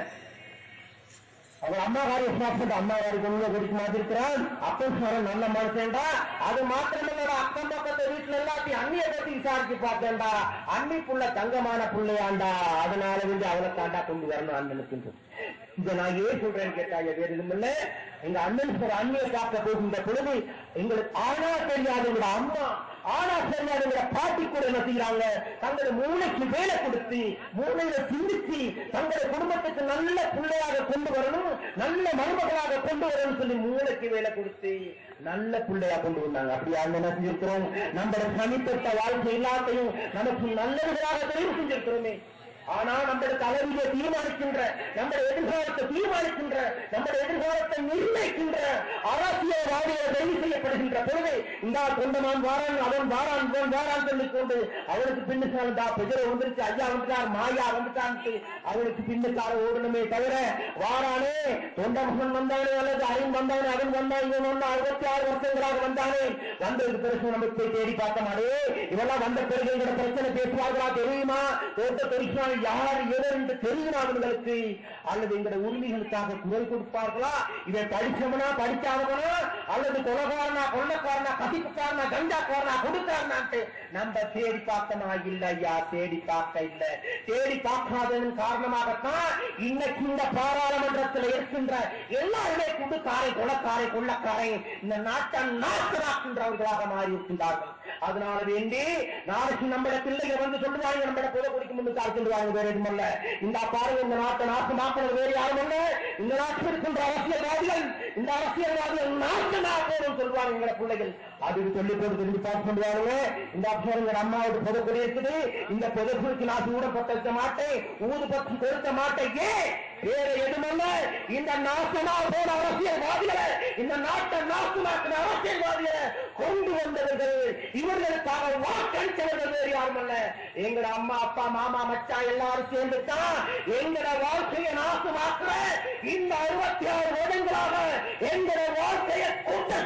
S1: அவன் அம்மாவாரி சாப்பிட்டு அம்மாவாரி கொண்டு குடிக்க மாதிரிக்கிறான் அப்போ சொல்ற நல்ல மனுஷன்டா அது மாத்திரமல்லடா அக்கம் பக்கத்து வீட்டுல எல்லாத்தையும் அண்ணிய பத்தி விசாரிச்சு பார்த்தேன்டா அண்ணி புள்ள தங்கமான புள்ளையாண்டா அதனால வந்து அவளை தாண்டா கொண்டு வரணும் அண்ணனுக்கு இத நான் ஏன் சொல்றேன்னு கேட்டாங்க வேற எதுவும் இல்ல எங்க அண்ணன் சார் அண்ணியை பார்க்க போகின்ற பொழுது எங்களுக்கு ஆனா தெரியாதுங்கிற அம்மா ஆனா தெரியாதுங்கிற பாட்டி கூட என்ன செய்யறாங்க தங்களை மூளைக்கு வேலை கொடுத்து மூளையில சிந்திச்சு தங்களை குடும்பத்துக்கு நல்ல பிள்ளையாக கொண்டு வரணும் நல்ல மருமகளாக கொண்டு வரணும்னு சொல்லி மூளைக்கு வேலை கொடுத்து நல்ல பிள்ளையா கொண்டு வந்தாங்க அப்படியா என்ன செஞ்சிருக்கிறோம் நம்மளோட தனிப்பட்ட வாழ்க்கை எல்லாத்தையும் நமக்கு நல்லவர்களாக தெரிவு செஞ்சிருக்கிறோமே ஆனா நம்முடைய தலைவியை தீர்மானிக்கின்ற நம்முடைய எதிர்காலத்தை தீர்மானிக்கின்ற நம்முடைய எதிர்காலத்தை நிர்ணயிக்கின்ற அரசியல்வாதிகள் தெரிவு செய்யப்படுகின்ற பொழுது இந்த கொண்டமான் வாரான் அவன் வாரான் இவன் வாரான் சொல்லிக் கொண்டு அவனுக்கு பின்னுக்கால தா பெஜரை வந்துருச்சு ஐயா வந்துட்டார் மாயா வந்துட்டான்ட்டு அவனுக்கு பின்னுக்கால ஓடணுமே தவிர வாரானே தொண்டமகன் வந்தானே அல்லது அவன் வந்தானே அவன் வந்தான் இவன் வந்தான் அறுபத்தி ஆறு வருஷங்களாக வந்தானே வந்ததுக்கு பிறகு நம்ம போய் தேடி பார்த்தோமாடே இவெல்லாம் வந்த பிறகு எங்கிற பிரச்சனை பேசுவார்களா தெரியுமா தோட்ட தெரிவிப்பாங்க யார் எவர் என்று தெரியும் அவர்களுக்கு அல்லது எங்களுடைய உரிமைகளுக்காக குரல் கொடுப்பார்களா இதை படிச்சவனா படிக்காதவனா அல்லது கொலகாரனா கொள்ளக்காரனா கசிப்புக்காரனா கஞ்சாக்காரனா கொடுக்காரனான்ட்டு நம்ம தேடி பார்த்தோமா இல்ல ஐயா தேடி பார்க்க இல்ல தேடி பார்க்காததன் காரணமாகத்தான் இன்னைக்கு இந்த பாராளுமன்றத்தில் இருக்கின்ற எல்லாருமே குடுக்காரை கொலக்காரை கொள்ளக்காரை இந்த நாட்டை நாட்டராக்கின்றவர்களாக மாறி இருக்கின்றார்கள் அதனால வேண்டி நாளைக்கு நம்மளோட பிள்ளைங்க வந்து சொல்லுவாங்க நம்மளோட புதை குடிக்க முன்னு சொல்லுவாங்க வேற எதுவும் அல்ல இந்த பாருங்க இந்த நாட்டை நாட்டு நாட்கள் வேறு யாரும் அல்ல இந்த நாட்டில் இருக்கின்ற அரசியல்வாதிகள் இந்த அரசியல்வாதிகள் நாட்டு நாட்கள் சொல்லுவாங்க எங்களை பிள்ளைகள் அதுக்கு சொல்லி போட்டு திரும்பி பார்த்து சொல்லுவாங்க இந்த அப்சரம் எங்க அம்மாவுக்கு புதைக்குடி இருக்குது இந்த புதைக்குடிக்கு நான் சூடப்பட்ட மாட்டேன் ஊது பற்றி கொடுத்த மாட்டேன் ஏன் வேற எதுமல்ல இந்த நாசமா போன அரசியல்வாதிகளை இந்த நாட்டை நாசமாக்கின அரசியல்வாதிகளை கொண்டு வந்தவர்கள் இவர்களுக்காக வாக்களித்தவர்கள் வேறு யாரும் அல்ல எங்கட அம்மா அப்பா மாமா மச்சா எல்லாரும் சேர்ந்துதான் எங்கட வாழ்க்கையை நாசமாக்குற இந்த அறுபத்தி ஆறு வருடங்களாக எங்கட வாழ்க்கையை கூட்டத்துவாக்கி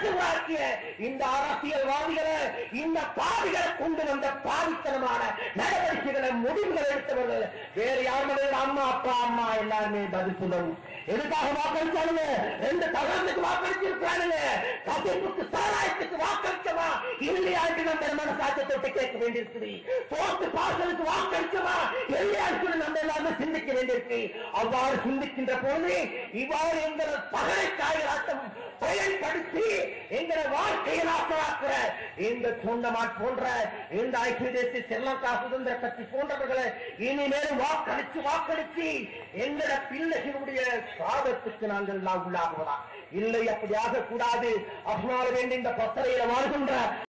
S1: உள்ளடக்கிய இந்த அரசியல்வாதிகளை இந்த பாவிகளை கொண்டு வந்த பாவித்தனமான நடவடிக்கைகளை முடிவுகள் எடுத்தவர்கள் வேற யாருமே அம்மா அப்பா அம்மா எல்லாருமே பதில் சொல்லணும் எதுக்காக வாக்களிச்சாலுங்க ரெண்டு தகவலுக்கு வாக்களிச்சிருக்கிறானுங்க கசிப்புக்கு சாராயத்துக்கு வாக்களிச்சவா இல்லையா என்று நம்ம மனசாட்சி தொட்டு கேட்க வேண்டியிருக்குது தோத்து பாசலுக்கு வாக்களிச்சவா இல்லையா என்று நம்ம எல்லாருமே சிந்திக்க வேண்டியிருக்கு அவ்வாறு சிந்திக்கின்ற போது இவ்வாறு எங்கள் பகலை காய்களாட்டம் பயன்படுத்தி எங்களை வாழ்க்கையை நாசமாக்குற இந்த சொந்தமாட் போன்ற இந்த ஐக்கிய தேசிய ஸ்ரீலங்கா சுதந்திர கட்சி போன்றவர்களை இனிமேலும் வாக்களிச்சு வாக்களிச்சு எங்கள பிள்ளைகளுடைய சாதத்துக்கு நாங்கள் எல்லாம் உள்ளாகுவதா இல்லை அப்படி ஆகக்கூடாது அதனால வேண்டி இந்த பத்தரையில வாழ்கின்ற